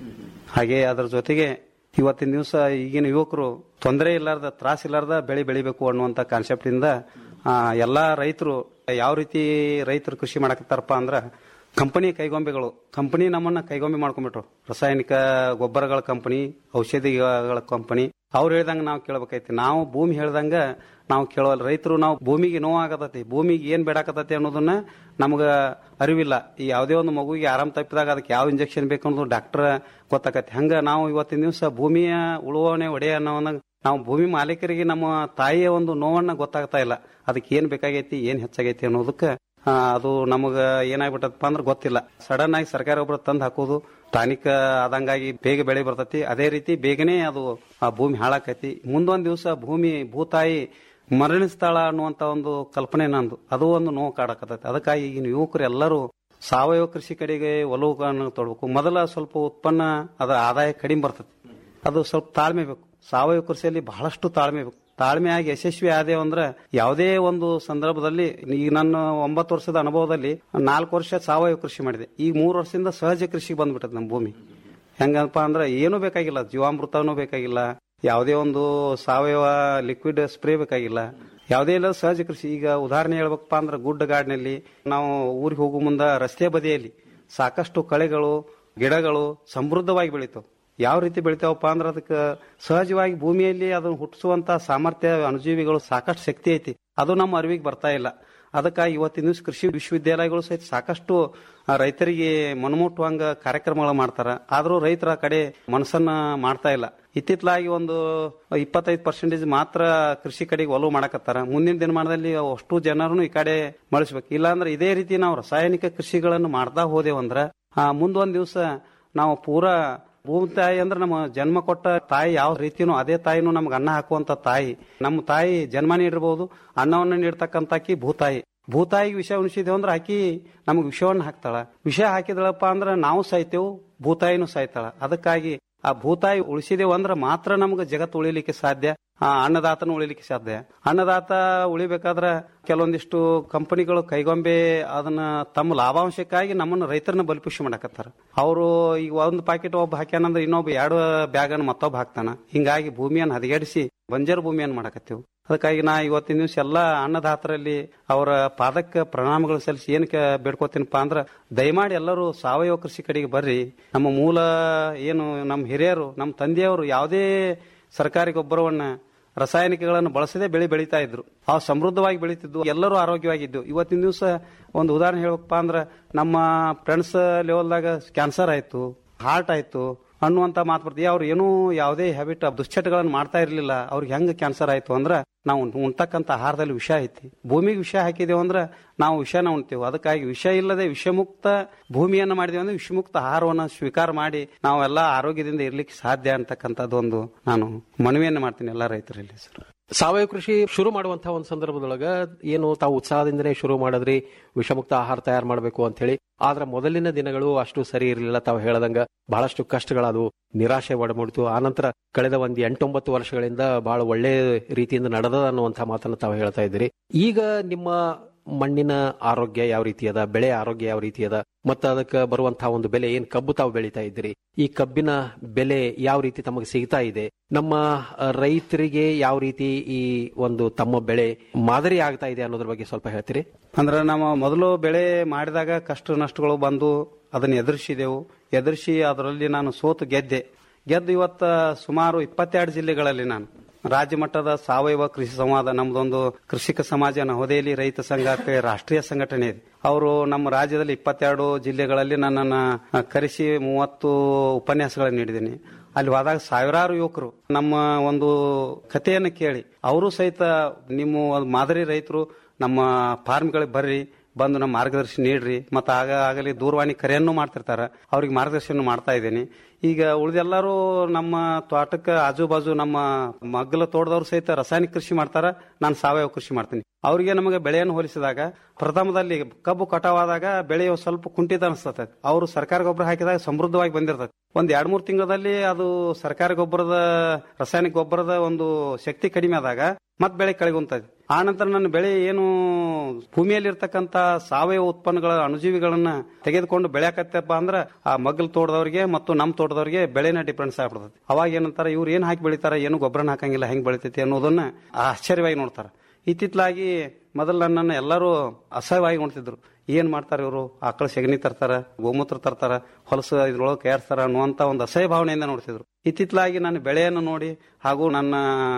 S21: ಹಾಗೆ ಅದರ ಜೊತೆಗೆ ಇವತ್ತಿನ ದಿವಸ ಈಗಿನ ಯುವಕರು ತೊಂದರೆ ಇಲ್ಲಾರ್ದ ತ್ರಾಸ ಇಲ್ಲಾರ್ದ ಬೆಳೆ ಬೆಳಿಬೇಕು ಅನ್ನುವಂಥ ಕಾನ್ಸೆಪ್ಟ್ ಇಂದ ಆ, ಎಲ್ಲಾ ರೈತರು ಯಾವ ರೀತಿ ರೈತರು ಕೃಷಿ ಮಾಡಕತ್ತಾರಪ್ಪ ಅಂದ್ರ ಕಂಪನಿ ಕೈಗೊಂಬೆಗಳು ಕಂಪನಿ ನಮ್ಮನ್ನ ಕೈಗೊಂಬೆ ಮಾಡ್ಕೊಂಡ್ಬಿಟ್ರು ರಾಸಾಯನಿಕ ಗೊಬ್ಬರಗಳ ಕಂಪನಿ ಔಷಧಿಗಳ ಕಂಪನಿ ಅವ್ರು ಹೇಳ್ದಂಗ ನಾವು ಕೇಳ್ಬೇಕೈತಿ ನಾವು ಭೂಮಿ ಹೇಳ್ದಂಗ ನಾವು ಕೇಳೋಲ್ಲ ರೈತರು ನಾವು ಭೂಮಿಗೆ ನೋವಾಗತೈತಿ ಭೂಮಿಗೆ ಏನ್ ಬೇಡಾಕತೈತಿ ಅನ್ನೋದನ್ನ ನಮ್ಗ ಅರಿವಿಲ್ಲ ಈ ಯಾವುದೇ ಒಂದು ಮಗುವಿಗೆ ಆರಾಮ್ ತಪ್ಪಿದಾಗ ಅದಕ್ಕೆ ಯಾವ ಇಂಜೆಕ್ಷನ್ ಬೇಕು ಅನ್ನೋದು ಡಾಕ್ಟರ್ ಗೊತ್ತಾಕತಿ ಹಂಗ ನಾವು ಇವತ್ತಿನ ದಿವಸ ಭೂಮಿಯ ಉಳುವವನೇ ಒಡೆಯ ಅನ್ನೋವನ್ನ ನಾವು ಭೂಮಿ ಮಾಲೀಕರಿಗೆ ನಮ್ಮ ತಾಯಿಯ ಒಂದು ನೋವನ್ನ ಗೊತ್ತಾಗ್ತಾ ಇಲ್ಲ ಅದಕ್ಕೆ ಏನ್ ಬೇಕಾಗೈತಿ ಏನ್ ಹೆಚ್ಚಾಗೈತಿ ಅನ್ನೋದಕ್ಕೆ ಆ, ಅದು ನಮಗ ಏನಾಗ್ಬಿಟ್ಟದಪ್ಪ ಅಂದ್ರೆ ಗೊತ್ತಿಲ್ಲ ಸಡನ್ ಆಗಿ ಸರ್ಕಾರ ಒಬ್ಬರು ತಂದು ಹಾಕೋದು ಟಾನಿಕ್ ಆದಂಗಾಗಿ ಬೇಗ ಬೆಳೆ ಬರ್ತೈತಿ ಅದೇ ರೀತಿ ಬೇಗನೆ ಅದು ಆ ಭೂಮಿ ಹಾಳಾಕೈತಿ ಮುಂದೊಂದ್ ದಿವಸ ಭೂಮಿ ಭೂತಾಯಿ ಮರಣಿಸ್ತಾಳ ಅನ್ನುವಂತ ಒಂದು ಕಲ್ಪನೆ ನಂದು ಅದು ಒಂದು ನೋವು ಕಾಡಕತ್ತೈತಿ ಅದಕ್ಕಾಗಿ ಈಗಿನ ಯುವಕರು ಎಲ್ಲರೂ ಸಾವಯವ ಕೃಷಿ ಕಡೆಗೆ ಒಲವುಗಳನ್ನು ತೊಡಬೇಕು ಮೊದಲ ಸ್ವಲ್ಪ ಉತ್ಪನ್ನ ಅದ ಆದಾಯ ಕಡಿಮೆ ಬರ್ತೈತಿ ಅದು ಸ್ವಲ್ಪ ತಾಳ್ಮೆ ಬೇಕು ಸಾವಯವ ಕೃಷಿಯಲ್ಲಿ ಬಹಳಷ್ಟು ತಾಳ್ಮೆ ಬೇಕು ತಾಳ್ಮೆಯಾಗಿ ಯಶಸ್ವಿ ಆದೇವು ಅಂದ್ರೆ ಯಾವುದೇ ಒಂದು ಸಂದರ್ಭದಲ್ಲಿ ಈಗ ನನ್ನ ಒಂಬತ್ತು ವರ್ಷದ ಅನುಭವದಲ್ಲಿ ನಾಲ್ಕು ವರ್ಷ ಸಾವಯವ ಕೃಷಿ ಮಾಡಿದೆ ಈಗ ಮೂರು ವರ್ಷದಿಂದ ಸಹಜ ಕೃಷಿಗೆ ಬಂದ್ಬಿಟ್ಟದ ನಮ್ಮ ಭೂಮಿ ಹೆಂಗಪ್ಪ ಅಂದ್ರೆ ಏನೂ ಬೇಕಾಗಿಲ್ಲ ಜೀವಾಮೃತನೂ ಬೇಕಾಗಿಲ್ಲ ಯಾವುದೇ ಒಂದು ಸಾವಯವ ಲಿಕ್ವಿಡ್ ಸ್ಪ್ರೇ ಬೇಕಾಗಿಲ್ಲ ಯಾವುದೇ ಇಲ್ಲ ಸಹಜ ಕೃಷಿ ಈಗ ಉದಾಹರಣೆ ಹೇಳ್ಬೇಕಪ್ಪ ಅಂದ್ರೆ ಗುಡ್ಡ ಗಾಡಿನಲ್ಲಿ ನಾವು ಊರಿಗೆ ಹೋಗೋ ಮುಂದ ರಸ್ತೆ ಬದಿಯಲ್ಲಿ ಸಾಕಷ್ಟು ಕಳೆಗಳು ಗಿಡಗಳು ಸಮೃದ್ಧವಾಗಿ ಬೆಳಿತಾವೆ ಯಾವ ರೀತಿ ಬೆಳಿತಾವಪ್ಪ ಅಂದ್ರೆ ಅದಕ್ಕೆ ಸಹಜವಾಗಿ ಭೂಮಿಯಲ್ಲಿ ಅದನ್ನು ಹುಟ್ಟಿಸುವಂತ ಸಾಮರ್ಥ್ಯ ಅಣುಜೀವಿಗಳು ಸಾಕಷ್ಟು ಶಕ್ತಿ ಐತಿ ಅದು ನಮ್ಮ ಅರಿವಿಗೆ ಬರ್ತಾ ಇಲ್ಲ ಅದಕ್ಕಾಗಿ ಇವತ್ತಿನ ದಿವಸ ಕೃಷಿ ವಿಶ್ವವಿದ್ಯಾಲಯಗಳು ಸಹಿತ ಸಾಕಷ್ಟು ಆ, ರೈತರಿಗೆ ಮನಮುಟ್ಟುವಂಗ ಕಾರ್ಯಕ್ರಮಗಳು ಮಾಡ್ತಾರ ಆದ್ರೂ ರೈತರ ಕಡೆ ಮನಸ್ಸನ್ನ ಮಾಡ್ತಾ ಇಲ್ಲ ಇತ್ತಿತ್ತಲಾಗಿ ಒಂದು ಇಪ್ಪತ್ತೈದು ಪರ್ಸೆಂಟೇಜ್ ಮಾತ್ರ ಕೃಷಿ ಕಡೆಗೆ ಒಲವು ಮಾಡಕತ್ತಾರ ಮುಂದಿನ ದಿನಮಾನದಲ್ಲಿ ಅಷ್ಟು ಜನರನ್ನು ಈ ಕಡೆ ಮಳಿಸ್ಬೇಕು ಇಲ್ಲಾಂದ್ರೆ ಇದೇ ರೀತಿ ನಾವು ರಾಸಾಯನಿಕ ಕೃಷಿಗಳನ್ನು ಮಾಡ್ತಾ ಹೋದೇವಂದ್ರ ಆ ಮುಂದೊಂದ್ ದಿವಸ ನಾವು ಪೂರಾ ಭೂಮಿ ತಾಯಿ ಅಂದ್ರೆ ನಮ್ಮ ಜನ್ಮ ಕೊಟ್ಟ ತಾಯಿ ಯಾವ ರೀತಿನೂ ಅದೇ ತಾಯಿನೂ ನಮ್ಗೆ ಅನ್ನ ಹಾಕುವಂತ ತಾಯಿ ನಮ್ಮ ತಾಯಿ ಜನ್ಮ ನೀಡಿರ್ಬೋದು ಅನ್ನವನ್ನ ನೀಡ್ತಕ್ಕಂತಾಕಿ ಭೂತಾಯಿ ಭೂತಾಯಿಗೆ ವಿಷ ಉಣಿಸಿದೇವು ಅಂದ್ರೆ ಆಕಿ ನಮಗೆ ವಿಷವನ್ನ ಹಾಕ್ತಾಳ ವಿಷ ಹಾಕಿದಳಪ್ಪ ಅಂದ್ರೆ ನಾವು ಸಾಯ್ತೇವು ಭೂತಾಯಿನೂ ಸಾಯ್ತಾಳ ಅದಕ್ಕಾಗಿ ಆ ಭೂತಾಯಿ ಉಳಿಸಿದೇವು ಅಂದ್ರೆ ಮಾತ್ರ ನಮ್ಗೆ ಜಗತ್ತು ಉಳಿಲಿಕ್ಕೆ ಸಾಧ್ಯ ಆ ಅನ್ನದಾತನ ಉಳಿಲಿಕ್ಕೆ ಸಾಧ್ಯ ಅನ್ನದಾತ ಉಳಿಬೇಕಾದ್ರ ಕೆಲವೊಂದಿಷ್ಟು ಕಂಪನಿಗಳು ಕೈಗೊಂಬೆ ಅದನ್ನ ತಮ್ಮ ಲಾಭಾಂಶಕ್ಕಾಗಿ ನಮ್ಮನ್ನ ರೈತರನ್ನ ಬಲಿಪುಷಿ ಮಾಡಕತ್ತಾರ ಅವರು ಈಗ ಒಂದು ಪ್ಯಾಕೆಟ್ ಒಬ್ಬ ಹಾಕ್ಯಾನಂದ್ರೆ ಇನ್ನೊಬ್ಬ ಎರಡು ಬ್ಯಾಗ್ ಅನ್ನು ಮತ್ತೊಬ್ಬ ಹಾಕ್ತಾನ ಹಿಂಗಾಗಿ ಭೂಮಿಯನ್ನು ಹದಗೆಡಿಸಿ ಬಂಜರ್ ಭೂಮಿಯನ್ನು ಮಾಡಕತ್ತೇವು ಅದಕ್ಕಾಗಿ ನಾ ಇವತ್ತಿನ ದಿವಸ ಎಲ್ಲಾ ಅನ್ನದಾತರಲ್ಲಿ ಅವರ ಪಾದಕ್ಕೆ ಪ್ರಣಾಮಗಳು ಸಲ್ಲಿಸಿ ಏನಕ್ಕೆ ಬೇಡ್ಕೋತೀನಪ್ಪ ಅಂದ್ರ ದಯಮಾಡಿ ಎಲ್ಲರೂ ಸಾವಯವ ಕೃಷಿ ಕಡೆಗೆ ಬರ್ರಿ ನಮ್ಮ ಮೂಲ ಏನು ನಮ್ಮ ಹಿರಿಯರು ನಮ್ಮ ತಂದೆಯವರು ಯಾವುದೇ ಸರ್ಕಾರಿ ಗೊಬ್ಬರವನ್ನ ರಾಸಾಯನಿಕಗಳನ್ನು ಬಳಸದೆ ಬೆಳೆ ಬೆಳೀತಾ ಇದ್ರು ಅವು ಸಮೃದ್ಧವಾಗಿ ಬೆಳೀತಿದ್ವು ಎಲ್ಲರೂ ಆರೋಗ್ಯವಾಗಿದ್ದು ಇವತ್ತಿನ ದಿವಸ ಒಂದು ಉದಾಹರಣೆ ಹೇಳಬೇಕಪ್ಪ ಅಂದ್ರೆ ನಮ್ಮ ಫ್ರೆಂಡ್ಸ್ ಲೆವೆಲ್ದಾಗ ಕ್ಯಾನ್ಸರ್ ಆಯ್ತು ಹಾರ್ಟ್ ಆಯ್ತು ಅನ್ನುವಂತ ಮಾತು ಬರ್ತೀವಿ ಅವ್ರು ಏನೂ ಯಾವುದೇ ಹ್ಯಾಬಿಟ್ ದುಶ್ಚಟಗಳನ್ನು ಮಾಡ್ತಾ ಇರಲಿಲ್ಲ ಅವ್ರಿಗೆ ಹೆಂಗ್ ಕ್ಯಾನ್ಸರ್ ಆಯ್ತು ಅಂದ್ರೆ ನಾವು ಉಣ್ತಕ್ಕಂಥ ಆಹಾರದಲ್ಲಿ ವಿಷ ಐತಿ ಭೂಮಿಗೆ ವಿಷ ಹಾಕಿದೇವು ಅಂದ್ರೆ ನಾವು ವಿಷನ ಉಣ್ತೇವೆ ಅದಕ್ಕಾಗಿ ವಿಷ ಇಲ್ಲದೆ ವಿಷಮುಕ್ತ ಭೂಮಿಯನ್ನ ಮಾಡಿದೇವೆ ಅಂದ್ರೆ ವಿಷಮುಕ್ತ ಆಹಾರವನ್ನ ಸ್ವೀಕಾರ ಮಾಡಿ ನಾವೆಲ್ಲ ಆರೋಗ್ಯದಿಂದ ಇರ್ಲಿಕ್ಕೆ ಸಾಧ್ಯ ಅಂತಕ್ಕಂಥದ್ದೊಂದು ನಾನು ಮನವಿಯನ್ನು ಮಾಡ್ತೀನಿ ಎಲ್ಲ ರೈತರಲ್ಲಿ ಸರ್
S20: ಸಾವಯವ ಕೃಷಿ ಶುರು ಮಾಡುವಂತಹ ಒಂದು ಸಂದರ್ಭದೊಳಗ ಏನು ತಾವು ಉತ್ಸಾಹದಿಂದನೇ ಶುರು ಮಾಡಿದ್ರಿ ವಿಷಮುಕ್ತ ಆಹಾರ ತಯಾರು ಮಾಡಬೇಕು ಅಂತ ಹೇಳಿ ಆದ್ರೆ ಮೊದಲಿನ ದಿನಗಳು ಅಷ್ಟು ಸರಿ ಇರಲಿಲ್ಲ ತಾವು ಹೇಳದಂಗ ಬಹಳಷ್ಟು ಕಷ್ಟಗಳಾದವು ನಿರಾಶೆ ಒಡಮೂಡಿತು ಆನಂತರ ಕಳೆದ ಒಂದ್ ಎಂಟೊಂಬತ್ತು ವರ್ಷಗಳಿಂದ ಬಹಳ ಒಳ್ಳೆ ರೀತಿಯಿಂದ ನಡೆದ ಅನ್ನುವಂತಹ ಮಾತನ್ನು ತಾವು ಹೇಳ್ತಾ ಇದ್ದೀರಿ ಈಗ ನಿಮ್ಮ ಮಣ್ಣಿನ ಆರೋಗ್ಯ ಯಾವ ರೀತಿ ಅದ ಬೆಳೆ ಆರೋಗ್ಯ ಯಾವ ರೀತಿ ಅದ ಮತ್ತು ಅದಕ್ಕೆ ಬರುವಂತಹ ಒಂದು ಬೆಲೆ ಏನ್ ಕಬ್ಬು ತಾವು ಬೆಳೀತಾ ಇದ್ದೀರಿ ಈ ಕಬ್ಬಿನ ಬೆಲೆ ಯಾವ ರೀತಿ ತಮಗೆ ಸಿಗ್ತಾ ಇದೆ ನಮ್ಮ ಅ, ರೈತರಿಗೆ ಯಾವ ರೀತಿ ಈ ಒಂದು ತಮ್ಮ ಬೆಳೆ ಮಾದರಿ ಆಗ್ತಾ ಇದೆ ಅನ್ನೋದ್ರ ಬಗ್ಗೆ ಸ್ವಲ್ಪ ಹೇಳ್ತೀರಿ
S21: ಅಂದ್ರೆ ನಮ್ಮ ಮೊದಲು ಬೆಳೆ ಮಾಡಿದಾಗ ಕಷ್ಟ ನಷ್ಟಗಳು ಬಂದು ಅದನ್ನ ಎದುರಿಸಿದೆವು ಎದುರಿಸಿ ಅದರಲ್ಲಿ ನಾನು ಸೋತು ಗೆದ್ದೆ ಗೆದ್ದು ಇವತ್ತ ಸುಮಾರು ಇಪ್ಪತ್ತೆರಡು ಜಿಲ್ಲೆಗಳಲ್ಲಿ ನಾನು ರಾಜ್ಯ ಮಟ್ಟದ ಸಾವಯವ ಕೃಷಿ ಸಂವಾದ ನಮ್ದೊಂದು ಕೃಷಿಕ ಸಮಾಜ ನವದೆಹಲಿ ರೈತ ಸಂಘ ಅಂತೇಳಿ ರಾಷ್ಟ್ರೀಯ ಸಂಘಟನೆ ಇದೆ ಅವರು ನಮ್ಮ ರಾಜ್ಯದಲ್ಲಿ ಇಪ್ಪತ್ತೆರಡು ಜಿಲ್ಲೆಗಳಲ್ಲಿ ನನ್ನನ್ನ ಅ, ಕರೆಸಿ ಮೂವತ್ತು ಉಪನ್ಯಾಸಗಳನ್ನು ನೀಡಿದ್ದೀನಿ ಅಲ್ಲಿ ಹೋದಾಗ ಸಾವಿರಾರು ಯುವಕರು ನಮ್ಮ ಒಂದು ಕಥೆಯನ್ನು ಕೇಳಿ ಅವರು ಸಹಿತ ನಿಮ್ಮ ಒಂದು ಮಾದರಿ ರೈತರು ನಮ್ಮ ಫಾರ್ಮ್ಗಳಿಗೆ ಬರ್ರಿ ಬಂದು ನಮ್ಮ ಮಾರ್ಗದರ್ಶನ ನೀಡ್ರಿ ಮತ್ತು ಆಗ ಆಗಲಿ ದೂರವಾಣಿ ಕರೆಯನ್ನು ಮಾಡ್ತಿರ್ತಾರ ಅವ್ರಿಗೆ ಮಾರ್ಗದರ್ಶನ ಮಾಡ್ತಾ ಇದ್ದೀನಿ ಈಗ ಉಳಿದೆಲ್ಲರೂ ನಮ್ಮ ತೋಟಕ್ಕೆ ಆಜು ಬಾಜು ನಮ್ಮ ಮಗ್ಗಲ ತೋಟದವ್ರು ಸಹಿತ ರಾಸಾಯನಿಕ ಕೃಷಿ ಮಾಡ್ತಾರ ನಾನು ಸಾವಯವ ಕೃಷಿ ಮಾಡ್ತೀನಿ ಅವರಿಗೆ ನಮಗೆ ಬೆಳೆಯನ್ನು ಹೋಲಿಸಿದಾಗ ಪ್ರಥಮದಲ್ಲಿ ಕಬ್ಬು ಕಟಾವಾದಾಗ ಬೆಳೆ ಸ್ವಲ್ಪ ಕುಂಠಿತ ಅನಿಸ್ತದೆ ಅವರು ಸರ್ಕಾರ ಗೊಬ್ಬರ ಹಾಕಿದಾಗ ಸಮೃದ್ಧವಾಗಿ ಬಂದಿರ್ತದೆ ಒಂದ್ ಎರಡ್ ಮೂರು ತಿಂಗಳಲ್ಲಿ ಅದು ಸರ್ಕಾರಿ ಗೊಬ್ಬರದ ರಾಸಾಯನಿಕ ಗೊಬ್ಬರದ ಒಂದು ಶಕ್ತಿ ಕಡಿಮೆ ಆದಾಗ ಮತ್ ಬೆಳೆ ಕೆಳಗುಂತದೆ ಆ ನಂತರ ನನ್ನ ಬೆಳೆ ಏನು ಭೂಮಿಯಲ್ಲಿ ಇರ್ತಕ್ಕಂತ ಸಾವಯವ ಉತ್ಪನ್ನಗಳ ಅಣುಜೀವಿಗಳನ್ನ ತೆಗೆದುಕೊಂಡು ಬೆಳೆಯಕತ್ತಪ್ಪ ಅಂದ್ರ ಆ ಮಗ್ಗಲ್ ತೋಟದವ್ರಿಗೆ ಮತ್ತು ನಮ್ ತೋಟದವ್ರಿಗೆ ಬೆಳೆನ ಡಿಫ್ರೆನ್ಸ್ ಆಗ್ಬಿಡ್ತದೆ ಅವಾಗ ಏನಂತಾರ ಇವ್ರು ಏನ್ ಹಾಕಿ ಬೆಳಿತಾರ ಏನು ಗೊಬ್ಬರನ ಹಾಕಂಗಿಲ್ಲ ಹೆಂಗ್ ಬೆಳಿತೈತಿ ಅನ್ನೋದನ್ನ ಆಶ್ಚರ್ಯವಾಗಿ ನೋಡ್ತಾರ ಇತ್ತಿತ್ಲಾಗಿ ಮೊದಲು ನನ್ನನ್ನು ಎಲ್ಲರೂ ಅಸಹ್ಯವಾಗಿ ನೋಡ್ತಿದ್ರು ಏನ್ ಮಾಡ್ತಾರ ಇವರು ಆಕಳ ಸೆಗಣಿ ತರ್ತಾರ ಗೋಮೂತ್ರ ತರ್ತಾರ ಹೊಲಸು ಇದ್ರೊಳಗೆ ಕೈಯಾಡ್ತಾರ ಅನ್ನುವಂತ ಒಂದು ಅಸಹ್ಯ ಭಾವನೆಯಿಂದ ನೋಡ್ತಿದ್ರು ಇತ್ತಿತ್ಲಾಗಿ ನಾನು ಬೆಳೆಯನ್ನು ನೋಡಿ ಹಾಗೂ ನನ್ನ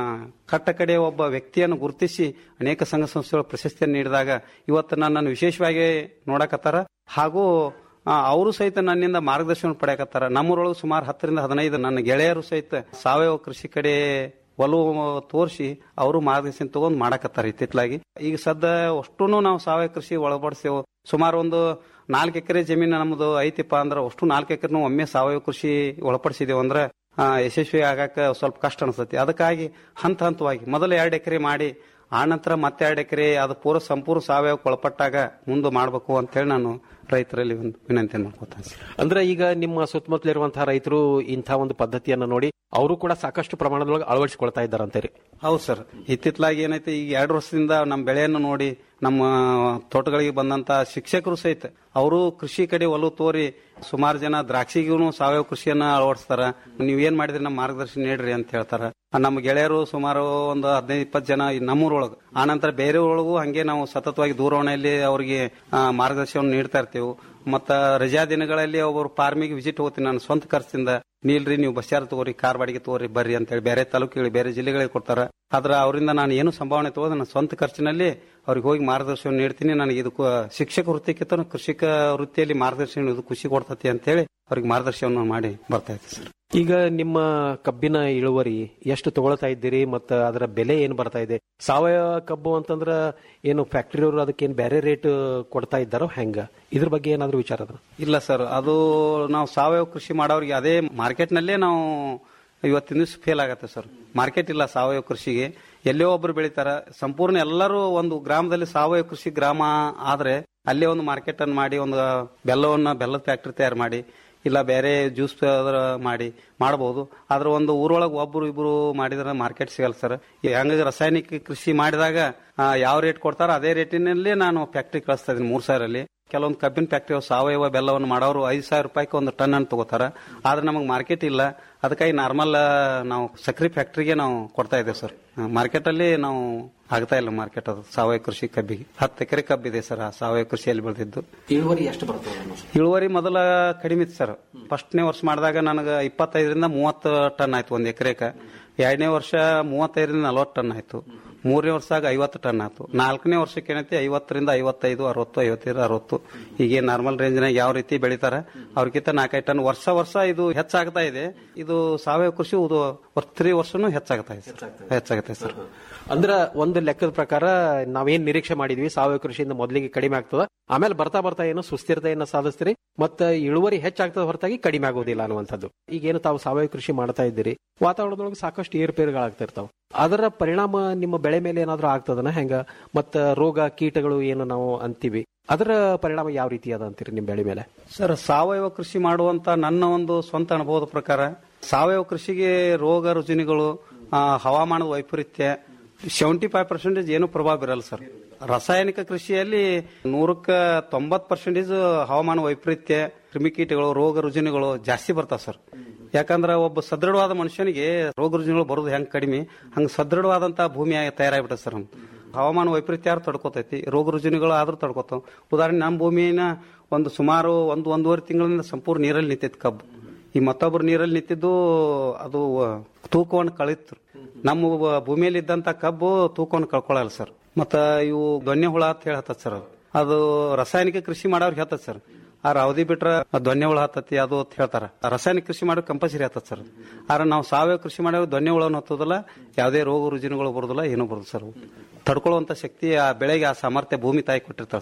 S21: ಕಟ್ಟ ಕಡೆ ಒಬ್ಬ ವ್ಯಕ್ತಿಯನ್ನು ಗುರುತಿಸಿ ಅನೇಕ ಸಂಘ ಸಂಸ್ಥೆಗಳು ಪ್ರಶಸ್ತಿಯನ್ನು ನೀಡಿದಾಗ ಇವತ್ತು ನನ್ನನ್ನು ವಿಶೇಷವಾಗಿ ನೋಡಕತ್ತಾರ ಹಾಗೂ ಆ, ಅವರು ಸಹಿತ ನನ್ನಿಂದ ಮಾರ್ಗದರ್ಶನ ಪಡೆಯಕತ್ತಾರ ನಮ್ಮೂರೊಳಗೆ ಸುಮಾರು ಹತ್ತರಿಂದ ಹದಿನೈದು ನನ್ನ ಗೆಳೆಯರು ಸಹಿತ ಸಾವಯವ ಕೃಷಿ ಕಡೆ ಒಲವು ತೋರಿಸಿ ಅವರು ಮಾರ್ಗದರ್ಶನ ತಗೊಂಡ್ ಮಾಡಕತ್ತಾರ ಇತ್ತಿತ್ಲಾಗಿ ಈಗ ಸದ್ದ ಅಷ್ಟೂ ನಾವು ಸಾವಯವ ಕೃಷಿ ಒಳಪಡಿಸ್ತೇವೆ ಸುಮಾರು ಒಂದು ನಾಲ್ಕು ಎಕರೆ ಜಮೀನು ನಮ್ದು ಐತಿಪ್ಪ ಅಂದ್ರೆ ಅಷ್ಟು ನಾಲ್ಕು ಎಕರೆ ಒಮ್ಮೆ ಸಾವಯವ ಕೃಷಿ ಒಳಪಡಿಸಿದೇವು ಅಂದ್ರೆ ಆ, ಯಶಸ್ವಿ ಆಗಾಕ ಸ್ವಲ್ಪ ಕಷ್ಟ ಅನಿಸ್ತತಿ ಅದಕ್ಕಾಗಿ ಹಂತ ಹಂತವಾಗಿ ಮೊದಲು ಎರಡು ಎಕರೆ ಮಾಡಿ ಆ ನಂತರ ಮತ್ತೆ ಎರಡು ಎಕರೆ ಅದು ಪೂರ ಸಂಪೂರ್ಣ ಸಾವಯವ ಒಳಪಟ್ಟಾಗ ಮುಂದೆ ಮಾಡಬೇಕು ಅಂತ ಹೇಳಿ ನಾನು ರೈತರಲ್ಲಿ ಒಂದು ವಿನಂತಿ ಮಾಡ್ಕೊತಾನೆ ಸರ್.
S20: ಅಂದ್ರೆ ಈಗ ನಿಮ್ಮ ಸುತ್ತಮುತ್ತಲಿರುವಂತಹ ರೈತರು ಇಂಥ ಒಂದು ಪದ್ಧತಿಯನ್ನ ನೋಡಿ ಅವರು ಕೂಡ ಸಾಕಷ್ಟು ಪ್ರಮಾಣದೊಳಗೆ ಅಳವಡಿಸಿಕೊಳ್ತಾ ಇದ್ದಾರೆ ಅಂತೀರಿ
S21: ಹೌದು ಸರ್ ಇತ್ತಿತ್ಲಾಗಿ ಏನೈತೆ ಈಗ ಎರಡು ವರ್ಷದಿಂದ ನಮ್ಮ ಬೆಳೆಯನ್ನು ನೋಡಿ ನಮ್ಮ ತೋಟಗಳಿಗೆ ಬಂದಂತ ಶಿಕ್ಷಕರು ಸಹಿತ ಅವರು ಕೃಷಿ ಕಡೆ ಒಲವು ತೋರಿ ಸುಮಾರು ಜನ ದ್ರಾಕ್ಷಿಗೂ ಸಾವಯವ ಕೃಷಿಯನ್ನ ಅಳವಡಿಸ್ತಾರ ನೀವ್ ಏನ್ ಮಾಡಿದ್ರಿ ನಮ್ಮ ಮಾರ್ಗದರ್ಶನ ನೀಡ್ರಿ ಅಂತ ಹೇಳ್ತಾರ ನಮ್ಮ ಗೆಳೆಯರು ಸುಮಾರು ಒಂದು ಹದಿನೈದು ಇಪ್ಪತ್ತು ಜನ ಈ ನಮ್ಮೂರೊಳಗೆ ಆನಂತರ ಬೇರೆ ಒಳಗೂ ಹಂಗೆ ನಾವು ಸತತವಾಗಿ ದೂರವಾಣಿಯಲ್ಲಿ ಅವರಿಗೆ ಮಾರ್ಗದರ್ಶನ ನೀಡ್ತಾ ಇರ್ತೀವಿ ಮತ್ತ ರಜಾ ದಿನಗಳಲ್ಲಿ ಒಬ್ಬರು ಫಾರ್ಮಿಗೆ ವಿಸಿಟ್ ಹೋಗ್ತೀನಿ ನಾನು ಸ್ವಂತ ಖರ್ಚಿಂದ ನೀಲ್ರಿ ನೀವು ಬಸ್ ಚಾರ್ಜ್ ತಗೋರಿ ಕಾರ್ ಬಾಡಿಗೆ ತಗೋರಿ ಬರ್ರಿ ಅಂತ ಹೇಳಿ ಬೇರೆ ತಾಲೂಕುಗಳಿಗೆ ಬೇರೆ ಜಿಲ್ಲೆಗಳಿಗೆ ಕೊಡ್ತಾರ ಆದ್ರೆ ಅವರಿಂದ ನಾನು ಏನು ಸಂಭಾವನೆ ತಗೋದು ನನ್ನ ಸ್ವಂತ ಖರ್ಚಿನಲ್ಲಿ ಅವ್ರಿಗೆ ಹೋಗಿ ಮಾರ್ಗದರ್ಶನ ನೀಡ್ತೀನಿ ನನಗೆ ಇದು ಕು- ಶಿಕ್ಷಕ ವೃತ್ತಿಕ್ಕಿಂತ ಕೃಷಿಕ ವೃತ್ತಿಯಲ್ಲಿ ಮಾರ್ಗದರ್ಶನ ಇದು ಖುಷಿ ಕೊಡ್ತತಿ ಅಂತ ಹೇಳಿ ಅವ್ರಿಗೆ ಮಾರ್ಗದರ್ಶನ ಮಾಡಿ ಬರ್ತಾ ಇತ್ತು ಸರ್
S20: ಈಗ ನಿಮ್ಮ ಕಬ್ಬಿನ ಇಳುವರಿ ಎಷ್ಟು ತಗೊಳ್ತಾ ಇದ್ದೀರಿ ಮತ್ತು ಅದರ ಬೆಲೆ ಏನು ಬರ್ತಾ ಇದೆ ಸಾವಯವ ಕಬ್ಬು ಅಂತಂದ್ರ ಏನು ಫ್ಯಾಕ್ಟರಿಯವರು ಅದಕ್ಕೇನು ಬೇರೆ ರೇಟ್ ಕೊಡ್ತಾ ಇದ್ದಾರೋ ಹೆಂಗ ಇದ್ರ ಬಗ್ಗೆ ಏನಾದ್ರು ವಿಚಾರ ಅದ
S21: ಇಲ್ಲ ಸರ್ ಅದು ನಾವು ಸಾವಯವ ಕೃಷಿ ಮಾಡೋರಿಗೆ ಅದೇ ಮಾರ್ಕೆಟ್ ನಲ್ಲೇ ನಾವು ಇವತ್ತಿನ ದಿವಸ ಫೇಲ್ ಆಗತ್ತೆ ಸರ್ ಮಾರ್ಕೆಟ್ ಇಲ್ಲ ಸಾವಯವ ಕೃಷಿಗೆ ಎಲ್ಲೋ ಒಬ್ರು ಬೆಳಿತಾರ ಸಂಪೂರ್ಣ ಎಲ್ಲರೂ ಒಂದು ಗ್ರಾಮದಲ್ಲಿ ಸಾವಯವ ಕೃಷಿ ಗ್ರಾಮ ಆದ್ರೆ ಅಲ್ಲೇ ಒಂದು ಮಾರ್ಕೆಟ್ ಅನ್ನು ಮಾಡಿ ಒಂದು ಬೆಲ್ಲವನ್ನ ಬೆಲ್ಲದ ಫ್ಯಾಕ್ಟರಿ ತಯಾರು ಮಾಡಿ ಇಲ್ಲ ಬೇರೆ ಜ್ಯೂಸ್ ಮಾಡಿ ಮಾಡಬಹುದು ಆದ್ರೆ ಒಂದು ಊರೊಳಗೆ ಒಬ್ರು ಇಬ್ರು ಮಾಡಿದ್ರೆ ಮಾರ್ಕೆಟ್ ಸಿಗಲ್ಲ ಸರ್ ಹಂಗಾಗಿ ರಾಸಾಯನಿಕ ಕೃಷಿ ಮಾಡಿದಾಗ ಆ, ಯಾವ ರೇಟ್ ಕೊಡ್ತಾರೋ ಅದೇ ರೇಟಿನಲ್ಲಿ ನಾನು ಫ್ಯಾಕ್ಟ್ರಿ ಕಳಿಸ್ತಾ ಇದೀನಿ ಮೂರ್ ಸಾವಿರಲ್ಲಿ ಕೆಲವೊಂದು ಕಬ್ಬಿನ ಫ್ಯಾಕ್ಟರಿ ಸಾವಯವ ಬೆಲ್ಲವನ್ನು ಮಾಡೋರು ಐದು ಸಾವಿರ ರೂಪಾಯಿಗೆ ಒಂದು ಟನ್ ಅನ್ನು ತಗೋತಾರ ಆದ್ರೆ ನಮಗೆ ಮಾರ್ಕೆಟ್ ಇಲ್ಲ ಅದಕ್ಕಾಗಿ ನಾರ್ಮಲ್ ನಾವು ಸಕ್ರಿ ಫ್ಯಾಕ್ಟ್ರಿಗೆ ನಾವು ಕೊಡ್ತಾ ಇದ್ದೇವೆ ಸರ್ ಮಾರ್ಕೆಟ್ ಅಲ್ಲಿ ನಾವು ಆಗ್ತಾ ಇಲ್ಲ ಮಾರ್ಕೆಟ್ ಅದು ಸಾವಯವ ಕೃಷಿ ಕಬ್ಬಿಗೆ ಹತ್ತು ಎಕರೆ ಕಬ್ಬಿದೆ ಸರ್ ಆ ಸಾವಯವ ಕೃಷಿಯಲ್ಲಿ ಬೆಳೆದಿದ್ದು
S20: ಇಳುವರಿ ಎಷ್ಟು ಬರ್ತದೆ
S21: ಇಳುವರಿ ಮೊದಲ ಕಡಿಮೆ ಇತ್ತು ಸರ್ ಫಸ್ಟ್ನೇ ವರ್ಷ ಮಾಡಿದಾಗ ನನಗೆ ಇಪ್ಪತ್ತೈದರಿಂದ ಮೂವತ್ತು ಟನ್ ಆಯ್ತು ಒಂದು ಎಕರೆಕ ಎರಡನೇ ವರ್ಷ ಮೂವತ್ತೈದರಿಂದ ನಲವತ್ತು ಟನ್ ಆಯ್ತು ಮೂರನೇ ವರ್ಷದಾಗ ಐವತ್ತು ಟನ್ ಆಯ್ತು ನಾಲ್ಕನೇ ವರ್ಷಕ್ಕೆ ಏನೈತಿ ಐವತ್ತರಿಂದ ಐವತ್ತೈದು ಅರವತ್ತು ಐವತ್ತೈದು ಅರವತ್ತು ಈಗ ನಾರ್ಮಲ್ ರೇಂಜ್ನಾಗ ಯಾವ ರೀತಿ ಬೆಳಿತಾರ ಅವ್ರಿಗಿಂತ ನಾಲ್ಕೈದು ಟನ್ ವರ್ಷ ವರ್ಷ ಇದು ಹೆಚ್ಚಾಗ್ತಾ ಇದೆ ಇದು ಸಾವಯವ ಕೃಷಿ ಇದು ತ್ರೀ ವರ್ಷನೂ ಹೆಚ್ಚಾಗ್ತಾ ಇದೆ ಸರ್ ಹೆಚ್ಚಾಗುತ್ತೆ ಸರ್
S20: ಅಂದ್ರ ಒಂದು ಲೆಕ್ಕದ ಪ್ರಕಾರ ನಾವೇನ್ ನಿರೀಕ್ಷೆ ಮಾಡಿದ್ವಿ ಸಾವಯವ ಕೃಷಿಯಿಂದ ಮೊದಲಿಗೆ ಕಡಿಮೆ ಆಗ್ತದ ಆಮೇಲೆ ಬರ್ತಾ ಬರ್ತಾ ಏನು ಸುಸ್ಥಿರತೆಯನ್ನ ಸಾಧಿಸ್ತೀರಿ ಮತ್ತ ಇಳುವರಿ ಹೆಚ್ಚಾಗ್ತದ ಹೊರತಾಗಿ ಕಡಿಮೆ ಆಗೋದಿಲ್ಲ ಅನ್ನುವಂಥದ್ದು ಈಗೇನು ತಾವು ಸಾವಯವ ಕೃಷಿ ಮಾಡ್ತಾ ಇದ್ದೀರಿ ವಾತಾವರಣದೊಳಗೆ ಸಾಕಷ್ಟು ಏರುಪೇರುಗಳಾಗ್ತಿರ್ತಾವ ಅದರ ಪರಿಣಾಮ ನಿಮ್ಮ ಬೆಳೆ ಮೇಲೆ ಏನಾದ್ರೂ ಆಗ್ತದನ ಹೆಂಗ ಮತ್ತ ರೋಗ ಕೀಟಗಳು ಏನು ನಾವು ಅಂತೀವಿ ಅದರ ಪರಿಣಾಮ ಯಾವ ರೀತಿ ಅದ ಅಂತೀರಿ ನಿಮ್ಮ ಬೆಳೆ ಮೇಲೆ
S21: ಸರ್ ಸಾವಯವ ಕೃಷಿ ಮಾಡುವಂತ ನನ್ನ ಒಂದು ಸ್ವಂತ ಅನುಭವದ ಪ್ರಕಾರ ಸಾವಯವ ಕೃಷಿಗೆ ರೋಗ ರುಜಿನಿಗಳು ಆ, ಹವಾಮಾನದ ವೈಪರೀತ್ಯ ಸೆವೆಂಟಿ ಫೈವ್ ಪರ್ಸೆಂಟೇಜ್ ಏನು ಪ್ರಭಾವ ಬೀರಲ್ಲ ಸರ್ ರಾಸಾಯನಿಕ ಕೃಷಿಯಲ್ಲಿ ನೂರಕ್ಕ ತೊಂಬತ್ ಪರ್ಸೆಂಟೇಜ್ ಹವಾಮಾನ ವೈಪರೀತ್ಯ ಕ್ರಿಮಿಕೀಟಗಳು ರೋಗ ರುಜಿನಿಗಳು ಜಾಸ್ತಿ ಬರ್ತಾವ ಸರ್ ಯಾಕಂದ್ರೆ ಒಬ್ಬ ಸದೃಢವಾದ ಮನುಷ್ಯನಿಗೆ ರೋಗ ರುಜಿನಗಳು ಬರೋದು ಹೆಂಗ್ ಕಡಿಮೆ ಹಂಗ ಸದೃಢವಾದಂತಹ ಭೂಮಿ ತಯಾರಾಗ್ಬಿಟ್ಟೆ ಸರ್ ನಮ್ದು ಹವಾಮಾನ ವೈಪರೀತ್ಯ ಯಾರು ತಡ್ಕೋತೈತಿ ರೋಗ ರುಜಿನಗಳು ಆದ್ರೂ ತಡ್ಕೋತಾವ ಉದಾಹರಣೆ ನಮ್ಮ ಭೂಮಿನ ಒಂದು ಸುಮಾರು ಒಂದು ಒಂದೂವರೆ ತಿಂಗಳಿಂದ ಸಂಪೂರ್ಣ ನೀರಲ್ಲಿ ನಿಂತೈತಿ ಕಬ್ಬು ಈ ಮತ್ತೊಬ್ರು ನೀರಲ್ಲಿ ನಿಂತಿದ್ದು ಅದು ತೂಕವನ್ನು ಕಳಿತು ನಮ್ಮ ಭೂ- ಭೂಮಿಯಲ್ಲಿ ಇದ್ದಂತ ಕಬ್ಬು ತೂಕವನ್ನು ಕಳ್ಕೊಳ್ಳಲ್ಲ ಸರ್ ಮತ್ತ ಇವು ದೊಣ್ಣೆ ಹುಳ ಅಂತ ಹೇಳತ್ತ ಸರ್ ಅದು ಅದು ರಾಸಾಯನಿಕ ಕೃಷಿ ಮಾಡೋರ್ಗೆ ಹೇಳ್ತದ ಸರ್ ಆ ಅವಧಿ ಬಿಟ್ರ ದೊಣ್ಣೆ ಹುಳ ಹತ್ತತಿ ಅದು ಅಂತ ಹೇಳ್ತಾರ ರಾಸಾಯನಿಕ ಕೃಷಿ ಮಾಡೋ ಕಂಪಲ್ಸರಿ ಹತ್ತದ ಸರ್ ಆದ್ರೆ ನಾವು ಸಾವಯವ ಕೃಷಿ ಮಾಡೋ ದೊಣ್ಣೆ ಹುಳನು ಹತ್ತೋದಿಲ್ಲ ಯಾವುದೇ ರೋಗ ರುಜಿನಗಳು ಬರೋದಿಲ್ಲ ಏನೂ ಬರೋದು ಸರ್ ಅವು. ತಡ್ಕೊಳ್ಳುವಂತ ಶಕ್ತಿ ಆ ಬೆಳೆಗೆ ಆ ಸಾಮರ್ಥ್ಯ ಭೂಮಿ ತಾಯಿ ಕೊಟ್ಟಿರ್ತಾರ ಸರ್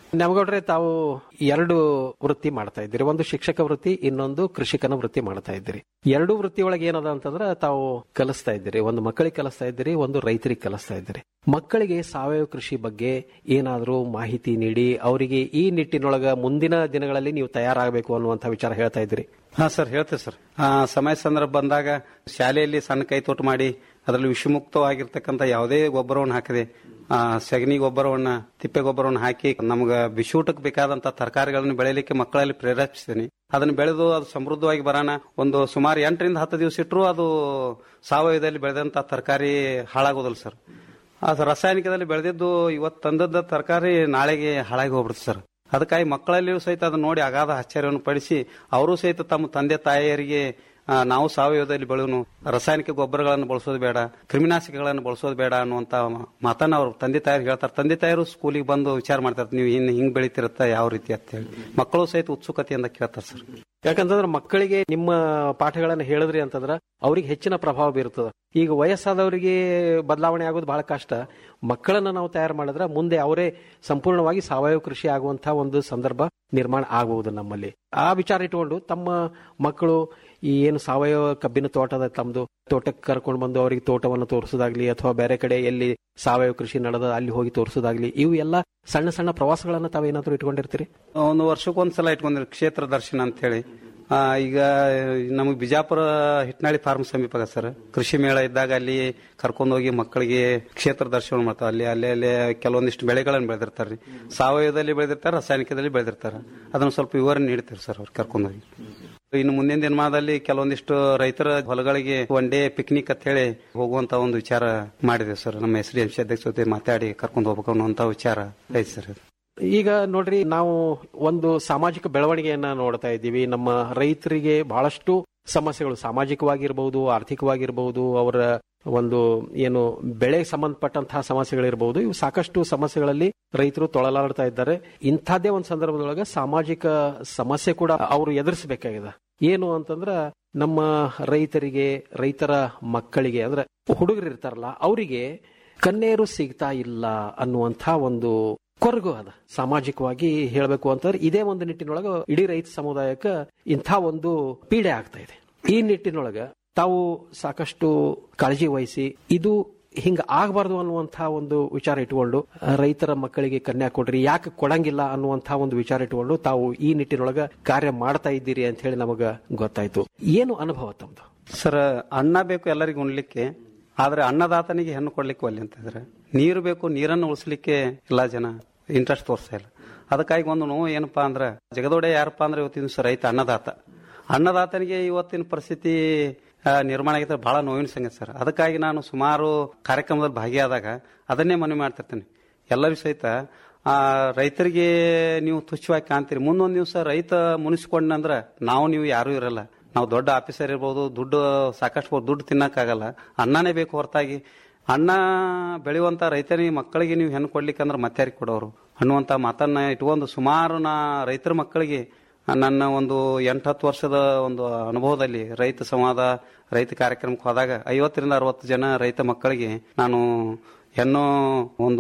S20: ನಮಗೌಡ್ರೆ ತಾವು ಎರಡು ವೃತ್ತಿ ಮಾಡ್ತಾ ಇದ್ದೀರಿ ಒಂದು ಶಿಕ್ಷಕ ವೃತ್ತಿ ಇನ್ನೊಂದು ಕೃಷಿಕನ ವೃತ್ತಿ ಮಾಡ್ತಾ ಇದ್ದೀರಿ ಎರಡು ವೃತ್ತಿ ಒಳಗೆ ಏನದ ಅಂತಂದ್ರೆ ತಾವು ಕಲಿಸ್ತಾ ಇದ್ದೀರಿ ಒಂದು ಮಕ್ಕಳಿಗೆ ಕಲಿಸ್ತಾ ಇದ್ದೀರಿ ಒಂದು ರೈತರಿಗೆ ಕಲಿಸ್ತಾ ಇದ್ದೀರಿ ಮಕ್ಕಳಿಗೆ ಸಾವಯವ ಕೃಷಿ ಬಗ್ಗೆ ಏನಾದರೂ ಮಾಹಿತಿ ನೀಡಿ ಅವರಿಗೆ ಈ ನಿಟ್ಟಿನೊಳಗ ಮುಂದಿನ ದಿನಗಳಲ್ಲಿ ನೀವು ತಯಾರಾಗಬೇಕು ಅನ್ನುವಂಥ ವಿಚಾರ ಹೇಳ್ತಾ ಇದ್ದೀರಿ
S21: ಹಾ ಸರ್ ಹೇಳ್ತೇವೆ ಸರ್ ಆ, ಸಮಯ ಸಂದರ್ಭ ಬಂದಾಗ ಶಾಲೆಯಲ್ಲಿ ಸಣ್ಣ ಕೈ ತೋಟ ಮಾಡಿ ಅದರಲ್ಲಿ ವಿಷಮುಕ್ತವಾಗಿರ್ತಕ್ಕಂಥ ಯಾವುದೇ ಗೊಬ್ಬರವನ್ನು ಹಾಕದೆ ಆ, ಸಗಣಿ ಗೊಬ್ಬರವನ್ನ ತಿಪ್ಪೆ ಗೊಬ್ಬರವನ್ನು ಹಾಕಿ ನಮ್ಗ ಬಿಶೂಟಕ್ಕೆ ಬೇಕಾದಂತ ತರಕಾರಿಗಳನ್ನು ಬೆಳೆಯಲಿಕ್ಕೆ ಮಕ್ಕಳಲ್ಲಿ ಪ್ರೇರೇಪಿಸ್ತೀನಿ ಅದನ್ನ ಬೆಳೆದು ಅದು ಸಮೃದ್ಧವಾಗಿ ಬರೋಣ ಒಂದು ಸುಮಾರು ಎಂಟರಿಂದ ಹತ್ತು ದಿವಸ ಇಟ್ಟರು ಅದು ಸಾವಯವದಲ್ಲಿ ಬೆಳೆದಂತ ತರಕಾರಿ ಹಾಳಾಗೋದಿಲ್ಲ ಸರ್ ಅದು ರಾಸಾಯನಿಕದಲ್ಲಿ ಬೆಳೆದಿದ್ದು ಇವತ್ತು ತಂದದ್ದ ತರಕಾರಿ ನಾಳೆಗೆ ಹಾಳಾಗಿ ಹೋಗ್ಬಿಡುತ್ತೆ ಸರ್ ಅದಕ್ಕಾಗಿ ಮಕ್ಕಳಲ್ಲಿಯೂ ಸಹಿತ ಅದನ್ನ ನೋಡಿ ಅಗಾಧ ಆಶ್ಚರ್ಯವನ್ನು ಪಡಿಸಿ ಅವರು ಸಹಿತ ತಮ್ಮ ತಂದೆ ತಾಯಿಯರಿಗೆ ಆ, ನಾವು ಸಾವಯವದಲ್ಲಿ ಬೆಳೆನು ರಾಸಾಯನಿಕ ಗೊಬ್ಬರಗಳನ್ನು ಬಳಸೋದು ಬೇಡ ಕ್ರಿಮಿನಾಶಕಗಳನ್ನು ಬಳಸೋದು ಬೇಡ ಅನ್ನುವಂತ ಮಾತನ್ನ ಅವ್ರ ತಂದೆ ತಾಯಿರು ಹೇಳ್ತಾರೆ ತಂದೆ ತಾಯಿರು ಸ್ಕೂಲಿಗೆ ಬಂದು ವಿಚಾರ ಮಾಡ್ತಾರೆ ನೀವು ಇನ್ನು ಹಿಂಗ್ ಬೆಳಿತಿರತ್ತ ಯಾವ ರೀತಿ ಅಂತ ಹೇಳಿ ಮಕ್ಕಳು ಸಹಿತ ಉತ್ಸುಕತೆಯಿಂದ ಕೇಳ್ತಾರೆ ಸರ್
S20: ಯಾಕಂತಂದ್ರೆ ಮಕ್ಕಳಿಗೆ ನಿಮ್ಮ ಪಾಠಗಳನ್ನು ಹೇಳಿದ್ರಿ ಅಂತಂದ್ರೆ ಅವ್ರಿಗೆ ಹೆಚ್ಚಿನ ಪ್ರಭಾವ ಬೀರ್ತದೆ ಈಗ ವಯಸ್ಸಾದವರಿಗೆ ಬದಲಾವಣೆ ಆಗೋದು ಬಹಳ ಕಷ್ಟ ಮಕ್ಕಳನ್ನ ನಾವು ತಯಾರು ಮಾಡಿದ್ರೆ ಮುಂದೆ ಅವರೇ ಸಂಪೂರ್ಣವಾಗಿ ಸಾವಯವ ಕೃಷಿ ಆಗುವಂತಹ ಒಂದು ಸಂದರ್ಭ ನಿರ್ಮಾಣ ಆಗಬಹುದು ನಮ್ಮಲ್ಲಿ ಆ ವಿಚಾರ ಇಟ್ಕೊಂಡು ತಮ್ಮ ಮಕ್ಕಳು ಈ ಏನು ಸಾವಯವ ಕಬ್ಬಿನ ತೋಟದ ತಮ್ಮದು ತೋಟಕ್ಕೆ ಕರ್ಕೊಂಡು ಬಂದು ಅವರಿಗೆ ತೋಟವನ್ನು ತೋರಿಸೋದಾಗ್ಲಿ ಅಥವಾ ಬೇರೆ ಕಡೆ ಎಲ್ಲಿ ಸಾವಯವ ಕೃಷಿ ನಡೆದ ಅಲ್ಲಿ ಹೋಗಿ ತೋರಿಸೋದಾಗ್ಲಿ ಇವು ಎಲ್ಲ ಸಣ್ಣ ಸಣ್ಣ ಪ್ರವಾಸಗಳನ್ನ ತಾವೇನಾದ್ರೂ ಇಟ್ಕೊಂಡಿರ್ತೀರಿ
S21: ಒಂದು ವರ್ಷಕ್ಕೊಂದ್ಸಲ ಇಟ್ಕೊಂಡಿರಿ ಕ್ಷೇತ್ರ ದರ್ಶನ ಅಂತ ಹೇಳಿ ಆ, ಈಗ ನಮಗೆ ಬಿಜಾಪುರ ಹಿಟ್ನಾಳಿ ಫಾರ್ಮ್ ಸಮೀಪ ಆಗ ಸರ್ ಕೃಷಿ ಮೇಳ ಇದ್ದಾಗ ಅಲ್ಲಿ ಕರ್ಕೊಂಡೋಗಿ ಮಕ್ಕಳಿಗೆ ಕ್ಷೇತ್ರ ದರ್ಶನ ಮಾಡ್ತಾವ ಅಲ್ಲಿ ಅಲ್ಲಿ ಅಲ್ಲಿ ಕೆಲವೊಂದಿಷ್ಟು ಬೆಳೆಗಳನ್ನು ಬೆಳೆದಿರ್ತಾರೆ ಸಾವಯವದಲ್ಲಿ ಬೆಳೆದಿರ್ತಾರೆ ರಾಸಾಯನಿಕದಲ್ಲಿ ಬೆಳೆದಿರ್ತಾರೆ ಅದನ್ನ ಸ್ವಲ್ಪ ವಿವರಣೆ ನೀಡ್ತೀವಿ ಸರ್ ಅವ್ರು ಕರ್ಕೊಂಡೋಗಿ ಇನ್ನು ಮುಂದಿನ ದಿನಮಾನದಲ್ಲಿ ಕೆಲವೊಂದಿಷ್ಟು ರೈತರ ಹೊಲಗಳಿಗೆ ಒನ್ ಡೇ ಪಿಕ್ನಿಕ್ ಅಂತ ಹೇಳಿ ಹೋಗುವಂತ ಒಂದು ವಿಚಾರ ಮಾಡಿದೆ ಸರ್ ನಮ್ಮ ಎಸ್ ಡಿ ಎಂ ಸಿ ಅಧ್ಯಕ್ಷ ಜೊತೆ ಮಾತಾಡಿ ಕರ್ಕೊಂಡು ಹೋಗ್ಬೇಕು ಅನ್ನುವಂತ ವಿಚಾರ ಐತೆ ಸರ್ ಇದು.
S20: ಈಗ ನೋಡ್ರಿ ನಾವು ಒಂದು ಸಾಮಾಜಿಕ ಬೆಳವಣಿಗೆಯನ್ನ ನೋಡ್ತಾ ಇದ್ದೀವಿ ನಮ್ಮ ರೈತರಿಗೆ ಬಹಳಷ್ಟು ಸಮಸ್ಯೆಗಳು ಸಾಮಾಜಿಕವಾಗಿರ್ಬಹುದು ಆರ್ಥಿಕವಾಗಿರ್ಬಹುದು ಅವರ ಒಂದು ಏನು ಬೆಳೆಗೆ ಸಂಬಂಧಪಟ್ಟಂತಹ ಸಮಸ್ಯೆಗಳಿರಬಹುದು ಇವು ಸಾಕಷ್ಟು ಸಮಸ್ಯೆಗಳಲ್ಲಿ ರೈತರು ತೊಳಲಾಡ್ತಾ ಇದ್ದಾರೆ ಇಂಥದ್ದೇ ಒಂದು ಸಂದರ್ಭದೊಳಗೆ ಸಾಮಾಜಿಕ ಸಮಸ್ಯೆ ಕೂಡ ಅವರು ಎದುರಿಸಬೇಕಾಗಿದೆ ಏನು ಅಂತಂದ್ರ ನಮ್ಮ ರೈತರಿಗೆ ರೈತರ ಮಕ್ಕಳಿಗೆ ಅಂದ್ರೆ ಹುಡುಗರು ಇರ್ತಾರಲ್ಲ ಅವರಿಗೆ ಕನ್ನೇರು ಸಿಗ್ತಾ ಇಲ್ಲ ಅನ್ನುವಂಥ ಒಂದು ಕೊರಗು ಅದ ಸಾಮಾಜಿಕವಾಗಿ ಹೇಳಬೇಕು ಅಂತಂದ್ರೆ ಇದೇ ಒಂದು ನಿಟ್ಟಿನೊಳಗ ಇಡೀ ರೈತ ಸಮುದಾಯಕ್ಕೆ ಇಂಥ ಒಂದು ಪೀಡೆ ಆಗ್ತಾ ಇದೆ ಈ ನಿಟ್ಟಿನೊಳಗ ತಾವು ಸಾಕಷ್ಟು ಕಾಳಜಿ ವಹಿಸಿ ಇದು ಹಿಂಗ ಆಗಬಾರ್ದು ಅನ್ನುವಂಥ ಒಂದು ವಿಚಾರ ಇಟ್ಕೊಂಡು ಆ, ರೈತರ ಮಕ್ಕಳಿಗೆ ಕನ್ಯಾ ಕೊಡ್ರಿ ಯಾಕೆ ಕೊಡಂಗಿಲ್ಲ ಅನ್ನುವಂಥ ಒಂದು ವಿಚಾರ ಇಟ್ಕೊಂಡು ತಾವು ಈ ನಿಟ್ಟಿನೊಳಗ ಕಾರ್ಯ ಮಾಡ್ತಾ ಇದ್ದೀರಿ ಅಂತ ಹೇಳಿ ನಮಗ ಗೊತ್ತಾಯ್ತು ಏನು ಅನುಭವ ತಮ್ದು
S21: ಸರ್ ಅನ್ನ ಬೇಕು ಎಲ್ಲರಿಗೂ ಉಣ್ಲಿಕ್ಕೆ ಆದ್ರೆ ಅನ್ನದಾತನಿಗೆ ಹೆಣ್ಣು ಕೊಡ್ಲಿಕ್ಕೆ ಒಲ್ಲೆ ಅಂತಿದ್ರೆ ನೀರು ಬೇಕು ನೀರನ್ನು ಉಳಿಸ್ಲಿಕ್ಕೆ ಎಲ್ಲಾ ಜನ ಇಂಟ್ರೆಸ್ಟ್ ತೋರಿಸ್ತಾ ಇಲ್ಲ ಅದಕ್ಕಾಗಿ ಒಂದು ನೋವು ಏನಪ್ಪಾ ಅಂದ್ರೆ ಜಗದೊಡೆ ಯಾರಪ್ಪ ಅಂದ್ರೆ ಇವತ್ತಿನ ದಿವಸ ರೈತ ಅನ್ನದಾತ ಅನ್ನದಾತನಿಗೆ ಇವತ್ತಿನ ಪರಿಸ್ಥಿತಿ ಆ, ನಿರ್ಮಾಣ ಆಗಿದ್ರೆ ಬಹಳ ನೋವಿನ ಸಂಗತಿ ಸರ್ ಅದಕ್ಕಾಗಿ ನಾನು ಸುಮಾರು ಕಾರ್ಯಕ್ರಮದಲ್ಲಿ ಭಾಗಿಯಾದಾಗ ಅದನ್ನೇ ಮನವಿ ಮಾಡ್ತಿರ್ತೇನೆ ಎಲ್ಲರಿಗೂ ಸಹಿತ ಆ, ರೈತರಿಗೆ ನೀವು ತುಚ್ಛವಾಗಿ ಕಾಣ್ತೀರಿ ಮುಂದೊಂದು ದಿವಸ ರೈತ ಮುನಿಸ್ಕೊಂಡ್ನಂದ್ರ ನಾವು ನೀವು ಯಾರೂ ಇರಲ್ಲ ನಾವು ದೊಡ್ಡ ಆಫೀಸರ್ ಇರ್ಬೋದು ದುಡ್ಡು ಸಾಕಷ್ಟು ದುಡ್ಡು ತಿನ್ನಕ್ಕಾಗಲ್ಲ ಅನ್ನನೇ ಬೇಕು ಹೊರತಾಗಿ ಅನ್ನ ಬೆಳೆಯುವಂತ ರೈತನಿಗೆ ಮಕ್ಕಳಿಗೆ ನೀವು ಹೆಣ್ಣು ಕೊಡ್ಲಿಕ್ಕಂದ್ರೆ ಮತ್ತೆ ಯಾರಿಗೆ ಕೊಡೋರು ಅನ್ನುವಂತ ಮಾತನ್ನ ಇಟ್ಕೊಂಡು ಸುಮಾರು ನಾ ರೈತರ ಮಕ್ಕಳಿಗೆ ನನ್ನ ಒಂದು ಎಂಟು ಹತ್ತು ವರ್ಷದ ಒಂದು ಅನುಭವದಲ್ಲಿ ರೈತ ಸಂವಾದ ರೈತ ಕಾರ್ಯಕ್ರಮಕ್ಕೆ ಹೋದಾಗ ಐವತ್ತರಿಂದ ಅರವತ್ತು ಜನ ರೈತ ಮಕ್ಕಳಿಗೆ ನಾನು ಹೆಣ್ಣು ಒಂದು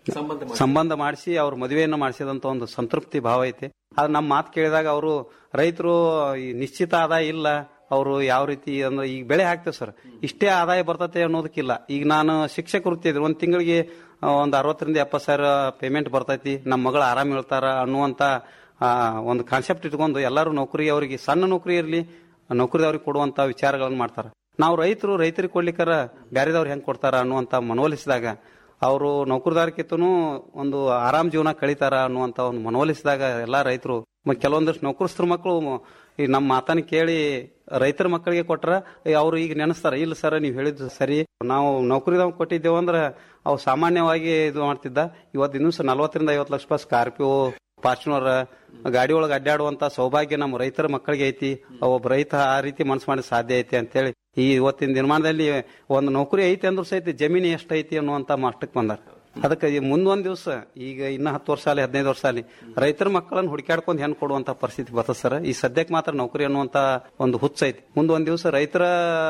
S21: ಸಂಬಂಧ ಮಾಡಿಸಿ ಅವ್ರ ಮದುವೆಯನ್ನು ಮಾಡಿಸಿದಂತ ಒಂದು ಸಂತೃಪ್ತಿ ಭಾವ ಐತೆ ಆದ್ರೆ ನಮ್ಮ ಮಾತು ಕೇಳಿದಾಗ ಅವರು ರೈತರು ಈ ನಿಶ್ಚಿತ ಆದಾಯ ಇಲ್ಲ ಅವರು ಯಾವ ರೀತಿ ಅಂದ್ರೆ ಈಗ ಬೆಳೆ ಹಾಕ್ತೇವೆ ಸರ್ ಇಷ್ಟೇ ಆದಾಯ ಬರ್ತತೆ ಅನ್ನೋದಕ್ಕಿಲ್ಲ ಈಗ ನಾನು ಶಿಕ್ಷಕ ವೃತ್ತಿ ಇದ್ರೆ ಒಂದು ತಿಂಗಳಿಗೆ ಒಂದು ಅರವತ್ತರಿಂದ ಎಪ್ಪತ್ತು ಸಾವಿರ ಪೇಮೆಂಟ್ ಬರ್ತೈತಿ ನಮ್ಮ ಮಗಳು ಆರಾಮ್ ಹೇಳ್ತಾರ ಅನ್ನುವಂತ ಆ, ಒಂದು ಕಾನ್ಸೆಪ್ಟ್ ಇಟ್ಕೊಂಡು ಎಲ್ಲರೂ ನೌಕರಿ ಅವರಿಗೆ ಸಣ್ಣ ನೌಕರಿ ಇರಲಿ ನೌಕರಿದವ್ರಿಗೆ ಕೊಡುವಂತ ವಿಚಾರಗಳನ್ನು ಮಾಡ್ತಾರೆ ನಾವು ರೈತರು ರೈತರಿಗೆ ಕೊಡ್ಲಿಕ್ಕಾರ ಬ್ಯಾರೆದವ್ರು ಹೆಂಗ್ ಕೊಡ್ತಾರ ಅನ್ನುವಂತ ಮನವೊಲಿಸಿದಾಗ ಅವರು ನೌಕರಿದಾರಕ್ಕಿಂತನೂ ಒಂದು ಆರಾಮ್ ಜೀವನ ಕಳೀತಾರ ಅನ್ನುವಂತ ಒಂದು ಮನವೊಲಿಸಿದಾಗ ಎಲ್ಲಾ ರೈತರು ಮ- ಕೆಲವೊಂದಷ್ಟು ನೌಕರಸ್ಥರ ಮಕ್ಕಳು ಈ ನಮ್ಮ ಮಾತನ್ನ ಕೇಳಿ ರೈತರ ಮಕ್ಕಳಿಗೆ ಕೊಟ್ರ ಅವ್ರು ಈಗ ನೆನೆಸ್ತಾರ ಇಲ್ಲ ಸರ್ ನೀವು ಹೇಳಿದ್ದು ಸರಿ ನಾವು ನೌಕರಿದವ್ ಕೊಟ್ಟಿದ್ದೇವೆ ಅಂದ್ರೆ ಅವು ಸಾಮಾನ್ಯವಾಗಿ ಇದು ಮಾಡ್ತಿದ್ದ ಇವತ್ತು ಇನ್ನೂ ಸಹ ನಲ್ವತ್ತರಿಂದ ಐವತ್ತು ಲಕ್ಷ ರೂಪಾಯಿ ಸ್ಕಾರ್ಪಿಯೋ ಫಾರ್ಚುನರ್ ಗಾಡಿ ಒಳಗೆ ಅಡ್ಡಾಡುವಂತ ಸೌಭಾಗ್ಯ ನಮ್ಮ ರೈತರ ಮಕ್ಕಳಿಗೆ ಐತಿ ಒಬ್ಬ ರೈತ ಆ ರೀತಿ ಮನಸ್ಸು ಮಾಡಿ ಸಾಧ್ಯ ಐತಿ ಅಂತೇಳಿ ಈ ಇವತ್ತಿನ ನಿರ್ಮಾಣದಲ್ಲಿ ಒಂದು ನೌಕರಿ ಐತಿ ಅಂದ್ರೂ ಸಹಿತ ಜಮೀನು ಎಷ್ಟೈತಿ ಅನ್ನುವಂತ ಮಟ್ಟಕ್ಕೆ ಬಂದಾರ ಅದಕ್ಕೆ ಈ ಮುಂದೊಂದ್ ದಿವಸ ಈಗ ಇನ್ನ ಹತ್ತು ವರ್ಷ ಅಲ್ಲಿ ಹದಿನೈದು ವರ್ಷ ಅಲ್ಲಿ ರೈತರ ಮಕ್ಕಳನ್ನ ಹುಡುಕಾಡ್ಕೊಂಡು ಹೆಣ್ಣು ಕೊಡುವಂತ ಪರಿಸ್ಥಿತಿ ಬರ್ತದೆ ಸರ್ ಈ ಸದ್ಯಕ್ಕೆ ಮಾತ್ರ ನೌಕರಿ ಅನ್ನುವಂತ ಒಂದು ಹುಚ್ಚ ಐತಿ ಮುಂದೊಂದ್ ದಿವಸ ರೈತರ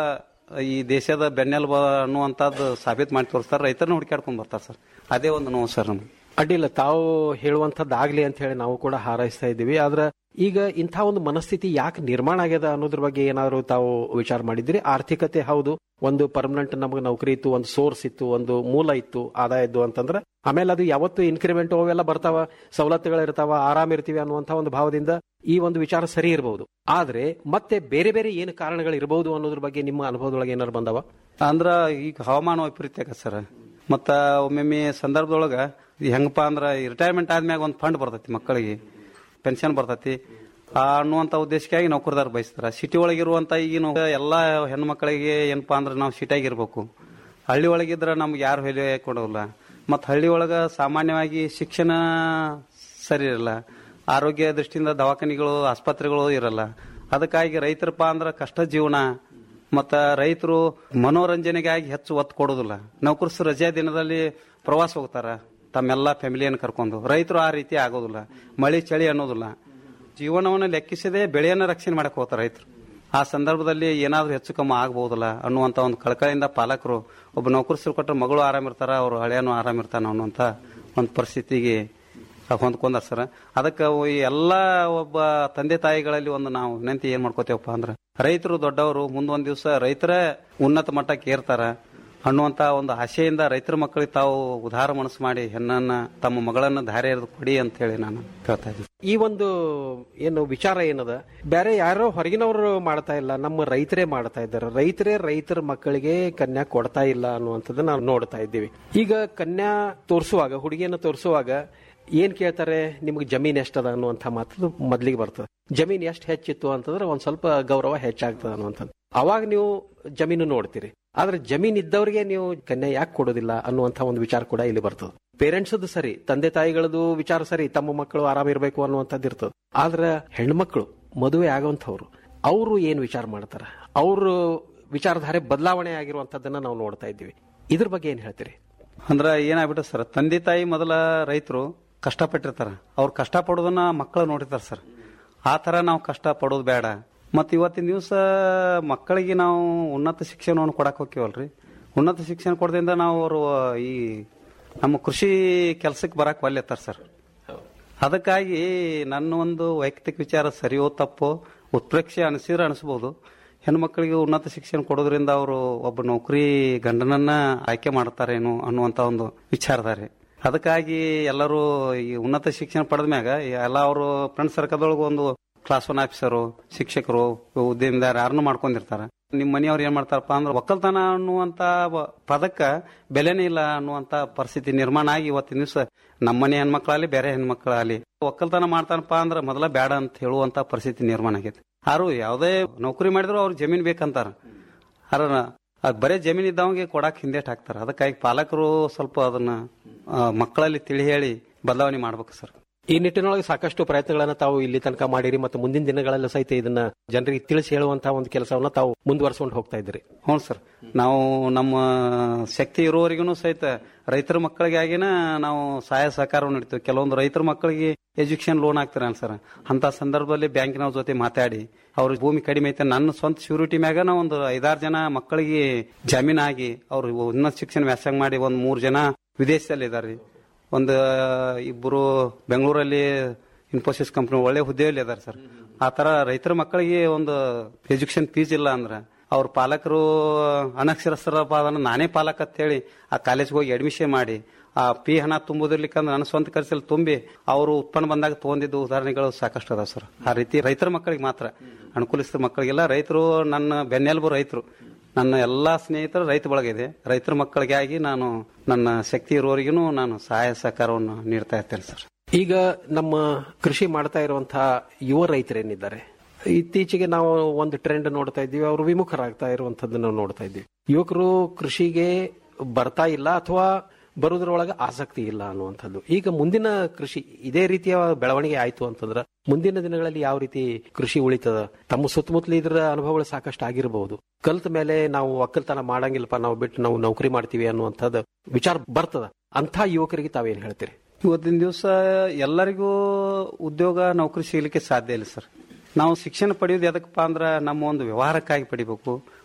S21: ಈ ದೇಶದ ಬೆನ್ನೆಲುಬ ಅನ್ನುವಂಥದ್ದು ಸಾಬೀತು ಮಾಡಿ ತೋರಿಸ್ತಾರೆ ರೈತರನ್ನ ಹುಡುಕಾಡ್ಕೊಂಡ್ ಬರ್ತಾರೆ ಸರ್ ಅದೇ ಒಂದು ನೋವು ಸರ್ ನಮ್ಗೆ
S20: ಅಡ್ಡಿಲ್ಲ ತಾವು ಹೇಳುವಂಥದ್ದಾಗ್ಲಿ ಅಂತ ಹೇಳಿ ನಾವು ಕೂಡ ಹಾರೈಸ್ತಾ ಇದ್ದೀವಿ ಆದ್ರೆ ಈಗ ಇಂಥ ಒಂದು ಮನಸ್ಥಿತಿ ಯಾಕೆ ನಿರ್ಮಾಣ ಆಗ್ಯದ ಅನ್ನೋದ್ರ ಬಗ್ಗೆ ಏನಾದ್ರು ತಾವು ವಿಚಾರ ಮಾಡಿದ್ರಿ ಆರ್ಥಿಕತೆ ಹೌದು ಒಂದು ಪರ್ಮನೆಂಟ್ ನಮಗೆ ನೌಕರಿ ಇತ್ತು ಒಂದು ಸೋರ್ಸ್ ಇತ್ತು ಒಂದು ಮೂಲ ಇತ್ತು ಆದಾಯ ಇದ್ದು ಅಂತಂದ್ರೆ ಆಮೇಲೆ ಅದು ಯಾವತ್ತು ಇನ್ಕ್ರಿಮೆಂಟ್ ಅವೆಲ್ಲ ಬರ್ತಾವ ಸವಲತ್ತುಗಳು ಇರ್ತಾವ ಆರಾಮ್ ಇರ್ತೀವಿ ಅನ್ನುವಂಥ ಒಂದು ಭಾವದಿಂದ ಈ ಒಂದು ವಿಚಾರ ಸರಿ ಇರಬಹುದು ಆದ್ರೆ ಮತ್ತೆ ಬೇರೆ ಬೇರೆ ಏನು ಕಾರಣಗಳು ಇರಬಹುದು ಅನ್ನೋದ್ರ ಬಗ್ಗೆ ನಿಮ್ಮ ಅನುಭವದೊಳಗೆ ಏನಾರು ಬಂದವ
S21: ಅಂದ್ರ ಈಗ ಹವಾಮಾನ ವೈಪರೀತ್ಯ ಆಕತ್ ಸರ್ ಮತ್ತ ಒಮ್ಮೊಮ್ಮೆ ಸಂದರ್ಭದೊಳಗ ಹೆಂಗಪ್ಪ ಅಂದ್ರ ರಿಟೈರ್ಮೆಂಟ್ ಆದ್ಮ್ಯಾಗ ಒಂದು ಫಂಡ್ ಬರ್ತೈತಿ ಮಕ್ಕಳಿಗೆ ಪೆನ್ಷನ್ ಬರ್ತೈತಿ ಆ ಅನ್ನುವಂತ ಉದ್ದೇಶಕ್ಕಾಗಿ ನೌಕರದಾರ ಬಯಸ್ತಾರ ಸಿಟಿ ಒಳಗಿರುವಂತ ಈಗಿನ ಎಲ್ಲಾ ಹೆಣ್ಣು ಮಕ್ಕಳಿಗೆ ಏನಪ್ಪಾ ಅಂದ್ರೆ ನಾವು ಸಿಟಿಯಾಗಿ ಇರ್ಬೇಕು ಹಳ್ಳಿ ಒಳಗಿದ್ರ ನಮ್ಗೆ ಯಾರು ಬೆಲೆ ಕೊಡೋಲ್ಲ ಮತ್ತ ಹಳ್ಳಿ ಒಳಗ ಸಾಮಾನ್ಯವಾಗಿ ಶಿಕ್ಷಣ ಸರಿ ಇರಲ್ಲ ಆರೋಗ್ಯ ದೃಷ್ಟಿಯಿಂದ ದವಾಖಾನಿಗಳು ಆಸ್ಪತ್ರೆಗಳು ಇರಲ್ಲ ಅದಕ್ಕಾಗಿ ರೈತರಪ್ಪ ಅಂದ್ರ ಕಷ್ಟ ಜೀವನ ಮತ್ತ ರೈತರು ಮನೋರಂಜನೆಗಾಗಿ ಹೆಚ್ಚು ಒತ್ತು ಕೊಡೋದಿಲ್ಲ ನೌಕರಸ್ಥರು ರಜೆ ದಿನದಲ್ಲಿ ಪ್ರವಾಸ ಹೋಗ್ತಾರ ತಮ್ಮೆಲ್ಲ ಫ್ಯಾಮಿಲಿಯನ್ನು ಕರ್ಕೊಂಡು ರೈತರು ಆ ರೀತಿ ಆಗೋದಿಲ್ಲ ಮಳಿ ಚಳಿ ಅನ್ನೋದಿಲ್ಲ ಜೀವನವನ್ನು ಲೆಕ್ಕಿಸದೆ ಬೆಳೆಯನ್ನು ರಕ್ಷಣೆ ಮಾಡಕ್ ಹೋಗ್ತಾರೆ ರೈತರು ಆ ಸಂದರ್ಭದಲ್ಲಿ ಏನಾದ್ರೂ ಹೆಚ್ಚು ಕಮ್ಮಿ ಆಗ್ಬಹುದಲ್ಲ ಅನ್ನುವಂತ ಒಂದು ಕಳಕಳಿಯಿಂದ ಪಾಲಕರು ಒಬ್ಬ ನೌಕರಸ್ಥರು ಕೊಟ್ಟರೆ ಮಗಳು ಆರಾಮಿರ್ತಾರ ಅವ್ರು ಹಳೆಯನು ಆರಾಮಿರ್ತಾನ ಅನ್ನುವಂತ ಒಂದು ಪರಿಸ್ಥಿತಿಗೆ ಹೊಂದ್ಕೊಂಡಾರ ಸರ್ ಅದಕ್ಕೆ ಈ ಎಲ್ಲ ಒಬ್ಬ ತಂದೆ ತಾಯಿಗಳಲ್ಲಿ ಒಂದು ನಾವು ವಿನಂತಿ ಏನ್ ಮಾಡ್ಕೋತೇವಪ್ಪ ಅಂದ್ರೆ ರೈತರು ದೊಡ್ಡವರು ಮುಂದೊಂದ್ ದಿವಸ ರೈತರೇ ಉನ್ನತ ಮಟ್ಟಕ್ಕೆ ಏರ್ತಾರ ಅನ್ನುವಂತ ಒಂದು ಆಶೆಯಿಂದ ರೈತರ ಮಕ್ಕಳಿಗೆ ತಾವು ಉದಾರ ಮನಸ್ಸು ಮಾಡಿ ಹೆಣ್ಣನ್ನ ತಮ್ಮ ಮಗಳನ್ನ ಧಾರೆ ಎರೆದು ಕೊಡಿ ಅಂತ ಹೇಳಿ ನಾನು ಕೇಳ್ತಾ ಇದ್ದೀನಿ
S20: ಈ ಒಂದು ಏನು ವಿಚಾರ ಏನದ ಬೇರೆ ಯಾರೋ ಹೊರಗಿನವರು ಮಾಡ್ತಾ ಇಲ್ಲ ನಮ್ಮ ರೈತರೇ ಮಾಡ್ತಾ ಇದ್ದಾರೆ ರೈತರೇ ರೈತರ ಮಕ್ಕಳಿಗೆ ಕನ್ಯಾ ಕೊಡ್ತಾ ಇಲ್ಲ ಅನ್ನುವಂಥದ್ದು ನಾವು ನೋಡ್ತಾ ಇದ್ದೀವಿ ಈಗ ಕನ್ಯಾ ತೋರಿಸುವಾಗ ಹುಡುಗಿಯನ್ನು ತೋರಿಸುವಾಗ ಏನ್ ಕೇಳ್ತಾರೆ ನಿಮ್ಗೆ ಜಮೀನ್ ಎಷ್ಟದ ಅನ್ನುವಂಥ ಮಾತು ಮೊದ್ಲಿಗೆ ಬರ್ತದೆ ಜಮೀನ್ ಎಷ್ಟು ಹೆಚ್ಚಿತ್ತು ಅಂತಂದ್ರೆ ಒಂದ್ ಸ್ವಲ್ಪ ಗೌರವ ಹೆಚ್ಚಾಗ್ತದೆ ಅನ್ನುವಂಥದ್ದು ಅವಾಗ ನೀವು ಜಮೀನು ನೋಡ್ತೀರಿ ಆದ್ರೆ ಜಮೀನ್ ಇದ್ದವರಿಗೆ ನೀವು ಕನ್ಯಾ ಯಾಕೆ ಕೊಡೋದಿಲ್ಲ ಅನ್ನುವಂಥ ಒಂದು ವಿಚಾರ ಕೂಡ ಇಲ್ಲಿ ಬರ್ತದೆ ಪೇರೆಂಟ್ಸ್ ಸರಿ ತಂದೆ ತಾಯಿಗಳದು ವಿಚಾರ ಸರಿ ತಮ್ಮ ಮಕ್ಕಳು ಆರಾಮಿರ್ಬೇಕು ಅನ್ನುವಂಥದ್ದು ಇರ್ತದೆ ಆದ್ರೆ ಹೆಣ್ಮಕ್ಳು ಮದುವೆ ಆಗುವಂಥವ್ರು ಅವರು ಏನ್ ವಿಚಾರ ಮಾಡ್ತಾರ ಅವ್ರ ವಿಚಾರಧಾರೆ ಬದಲಾವಣೆ ಆಗಿರುವಂತದ್ದನ್ನ ನಾವು ನೋಡ್ತಾ ಇದ್ದೀವಿ ಇದ್ರ ಬಗ್ಗೆ ಏನ್ ಹೇಳ್ತೀರಿ
S21: ಅಂದ್ರ ಏನಾಗ್ಬಿಟ್ಟು ಸರ್ ತಂದೆ ತಾಯಿ ಮೊದಲ ರೈತರು ಕಷ್ಟಪಟ್ಟಿರ್ತಾರ ಅವ್ರು ಕಷ್ಟ ಪಡೋದನ್ನ ಮಕ್ಕಳು ನೋಡಿರ್ತಾರ ಸರ್ ಆ ತರ ನಾವು ಕಷ್ಟ ಪಡೋದು ಬೇಡ ಮತ್ ಇವತ್ತಿನ ದಿವಸ ಮಕ್ಕಳಿಗೆ ನಾವು ಉನ್ನತ ಶಿಕ್ಷಣವನ್ನು ಕೊಡಕ್ ಹೋಗ್ತೀವಲ್ರಿ ಉನ್ನತ ಶಿಕ್ಷಣ ಕೊಡದಿಂದ ನಾವು ಅವರು ಈ ನಮ್ಮ ಕೃಷಿ ಕೆಲಸಕ್ಕೆ ಬರಕ್ ಒಲ್ಲೆತ್ತಾರ ಸರ್ ಅದಕ್ಕಾಗಿ ನನ್ನ ಒಂದು ವೈಯಕ್ತಿಕ ವಿಚಾರ ಸರಿಯೋ ತಪ್ಪೋ ಉತ್ಪ್ರೇಕ್ಷೆ ಅನಿಸಿದ್ರೆ ಅನಿಸ್ಬೋದು ಹೆಣ್ಮಕ್ಳಿಗೆ ಉನ್ನತ ಶಿಕ್ಷಣ ಕೊಡೋದ್ರಿಂದ ಅವರು ಒಬ್ಬ ನೌಕರಿ ಗಂಡನನ್ನ ಆಯ್ಕೆ ಮಾಡ್ತಾರೇನು ಅನ್ನುವಂತ ಒಂದು ವಿಚಾರದಾರೆ ಅದಕ್ಕಾಗಿ ಎಲ್ಲರೂ ಈ ಉನ್ನತ ಶಿಕ್ಷಣ ಪಡೆದ ಮ್ಯಾಗ ಎಲ್ಲ ಅವರು ಫ್ರೆಂಡ್ ಸರ್ಕಲ್ದೊಳಗೆ ಒಂದು ಕ್ಲಾಸ್ ಒನ್ ಆಫೀಸರು ಶಿಕ್ಷಕರು ಉದ್ಯಮದಾರ ಯಾರನ್ನು ಮಾಡ್ಕೊಂಡಿರ್ತಾರ ನಿಮ್ಮ ಮನೆಯವ್ರು ಏನ್ ಮಾಡ್ತಾರಪ್ಪ ಅಂದ್ರೆ ಒಕ್ಕಲ್ತನ ಅನ್ನುವಂತ ಬ- ಪದಕ್ಕ ಬೆಲೆನೇ ಇಲ್ಲ ಅನ್ನುವಂತ ಪರಿಸ್ಥಿತಿ ನಿರ್ಮಾಣ ಆಗಿ ಇವತ್ತಿನ ದಿವಸ ನಮ್ಮ ಮನೆ ಹೆಣ್ಮಕ್ಳಾಗಲಿ ಬೇರೆ ಹೆಣ್ಮಕ್ಳಾಗಲಿ ಒಕ್ಕಲ್ತನ ಮಾಡ್ತಾನಪ್ಪ ಅಂದ್ರೆ ಮೊದಲ ಬೇಡ ಅಂತ ಹೇಳುವಂತ ಪರಿಸ್ಥಿತಿ ನಿರ್ಮಾಣ ಆಗೈತಿ ಯಾರು ಯಾವುದೇ ನೌಕರಿ ಮಾಡಿದ್ರು ಅವ್ರಿಗೆ ಜಮೀನ್ ಬೇಕಂತಾರ ಅರ ಅದ್ ಬರೇ ಜಮೀನ್ ಇದ್ದವಂಗೆ ಕೊಡಾಕ್ ಹಿಂದೇಟ್ ಹಾಕ್ತಾರ ಅದಕ್ಕಾಗಿ ಪಾಲಕರು ಸ್ವಲ್ಪ ಅದನ್ನ ಆ, ಮಕ್ಕಳಲ್ಲಿ ತಿಳಿ ಹೇಳಿ ಬದಲಾವಣೆ ಮಾಡ್ಬೇಕು ಸರ್
S20: ಈ ನಿಟ್ಟಿನೊಳಗೆ ಸಾಕಷ್ಟು ಪ್ರಯತ್ನಗಳನ್ನ ತಾವು ಇಲ್ಲಿ ತನಕ ಮಾಡಿರಿ ಮತ್ತು ಮುಂದಿನ ದಿನಗಳಲ್ಲಿ ಸಹಿತ ಇದನ್ನ ಜನರಿಗೆ ತಿಳಿಸಿ ಹೇಳುವಂತಹ ಒಂದು ಕೆಲಸವನ್ನ ತಾವು ಮುಂದುವರ್ಸ್ಕೊಂಡು ಹೋಗ್ತಾ ಇದ್ದೀರಿ
S21: ಹ್ಞೂ ಸರ್ ನಾವು ನಮ್ಮ ಶಕ್ತಿ ಇರೋವರೆಗೂ ಸಹಿತ ರೈತರ ಮಕ್ಕಳಿಗಾಗಿನ ನಾವು ಸಹಾಯ ಸಹಕಾರವನ್ನು ನೀಡ್ತೀವಿ ಕೆಲವೊಂದು ರೈತರ ಮಕ್ಕಳಿಗೆ ಎಜುಕೇಶನ್ ಲೋನ್ ಆಗ್ತಾರೆ ಸರ್ ಅಂತ ಸಂದರ್ಭದಲ್ಲಿ ಬ್ಯಾಂಕಿನವ್ರ ಜೊತೆ ಮಾತಾಡಿ ಅವ್ರ ಭೂಮಿ ಕಡಿಮೆ ಐತೆ ನನ್ನ ಸ್ವಂತ ಶ್ಯೂರಿಟಿ ಮ್ಯಾಗ ನಾವು ಒಂದು ಐದಾರು ಜನ ಮಕ್ಕಳಿಗೆ ಜಾಮೀನಾಗಿ ಅವ್ರು ಉನ್ನತ ಶಿಕ್ಷಣ ವ್ಯಾಸಂಗ ಮಾಡಿ ಒಂದ್ ಮೂರ್ ಜನ ವಿದೇಶದಲ್ಲಿ ಇದಾರೆ ಒಂದು ಇಬ್ಬರು ಬೆಂಗಳೂರಲ್ಲಿ ಇನ್ಫೋಸಿಸ್ ಕಂಪ್ನಿ ಒಳ್ಳೆ ಹುದ್ದೆಯಲ್ಲಿ ಇದಾರೆ ಸರ್ ಆ ತರ ರೈತರ ಮಕ್ಕಳಿಗೆ ಒಂದು ಎಜುಕೇಶನ್ ಫೀಸ್ ಇಲ್ಲ ಅಂದ್ರೆ ಅವ್ರ ಪಾಲಕರು ಅನಕ್ಷರಸ್ಥರಪ್ಪ ಅದನ್ನ ನಾನೇ ಪಾಲಕ ಅಂತ ಹೇಳಿ ಆ ಕಾಲೇಜ್ಗೆ ಹೋಗಿ ಅಡ್ಮಿಷನ್ ಮಾಡಿ ಆ ಫೀ ಹಣ ತುಂಬುದಿರ್ಲಿಕ್ಕಂದ್ರೆ ನನ್ನ ಸ್ವಂತ ಖರ್ಚಲ್ಲಿ ತುಂಬಿ ಅವರು ಉತ್ಪನ್ನ ಬಂದಾಗ ತಗೊಂಡಿದ್ದು ಉದಾಹರಣೆಗಳು ಸಾಕಷ್ಟು ಅದಾವ ಸರ್ ಆ ರೀತಿ ರೈತರ ಮಕ್ಕಳಿಗೆ ಮಾತ್ರ ಅನುಕೂಲಿಸಿದ ಮಕ್ಕಳಿಗೆಲ್ಲ ರೈತರು ನನ್ನ ಬೆನ್ನೆಲುಬು ರೈತರು ನನ್ನ ಎಲ್ಲಾ ಸ್ನೇಹಿತರು ರೈತ ಬಳಗಿದೆ ರೈತರ ಮಕ್ಕಳಿಗಾಗಿ ನಾನು ನನ್ನ ಶಕ್ತಿ ಇರುವವರೆಗೂ ನಾನು ಸಹಾಯ ಸಹಕಾರವನ್ನು ನೀಡ್ತಾ ಇರ್ತೇನೆ ಸರ್
S20: ಈಗ ನಮ್ಮ ಕೃಷಿ ಮಾಡ್ತಾ ಇರುವಂತಹ ಯುವ ರೈತರೇನಿದ್ದಾರೆ ಇತ್ತೀಚೆಗೆ ನಾವು ಒಂದು ಟ್ರೆಂಡ್ ನೋಡ್ತಾ ಇದ್ದೀವಿ ಅವರು ವಿಮುಖರಾಗ್ತಾ ಇರುವಂತದ್ದನ್ನ ನಾವು ನೋಡ್ತಾ ಇದ್ದೀವಿ ಯುವಕರು ಕೃಷಿಗೆ ಬರ್ತಾ ಇಲ್ಲ ಅಥವಾ ಬರುವುದರೊಳಗೆ ಆಸಕ್ತಿ ಇಲ್ಲ ಅನ್ನುವಂಥದ್ದು ಈಗ ಮುಂದಿನ ಕೃಷಿ ಇದೇ ರೀತಿಯ ಬೆಳವಣಿಗೆ ಆಯ್ತು ಅಂತಂದ್ರೆ ಮುಂದಿನ ದಿನಗಳಲ್ಲಿ ಯಾವ ರೀತಿ ಕೃಷಿ ಉಳಿತದ ತಮ್ಮ ಸುತ್ತಮುತ್ತಲ ಇದ್ರ ಅನುಭವಗಳು ಸಾಕಷ್ಟು ಆಗಿರಬಹುದು ಕಲ್ತ ಮೇಲೆ ನಾವು ಒಕ್ಕಲ್ತನ ಮಾಡಂಗಿಲ್ಲಪ್ಪ ನಾವು ಬಿಟ್ಟು ನಾವು ನೌಕರಿ ಮಾಡ್ತೀವಿ ಅನ್ನುವಂಥದ್ದು ವಿಚಾರ ಬರ್ತದ ಅಂಥ ಯುವಕರಿಗೆ ತಾವೇನ್ ಹೇಳ್ತೀರಿ
S21: ಇವತ್ತಿನ ದಿವಸ ಎಲ್ಲರಿಗೂ ಉದ್ಯೋಗ ನೌಕರಿ ಸಿಗಲಿಕ್ಕೆ ಸಾಧ್ಯ ಇಲ್ಲ ಸರ್ ನಾವು ಶಿಕ್ಷಣ ಪಡೆಯೋದು ಎದಕ್ಕಪ್ಪ ಅಂದ್ರೆ ನಮ್ಮ ಒಂದು ವ್ಯವಹಾರಕ್ಕಾಗಿ ಪಡಿಬೇಕು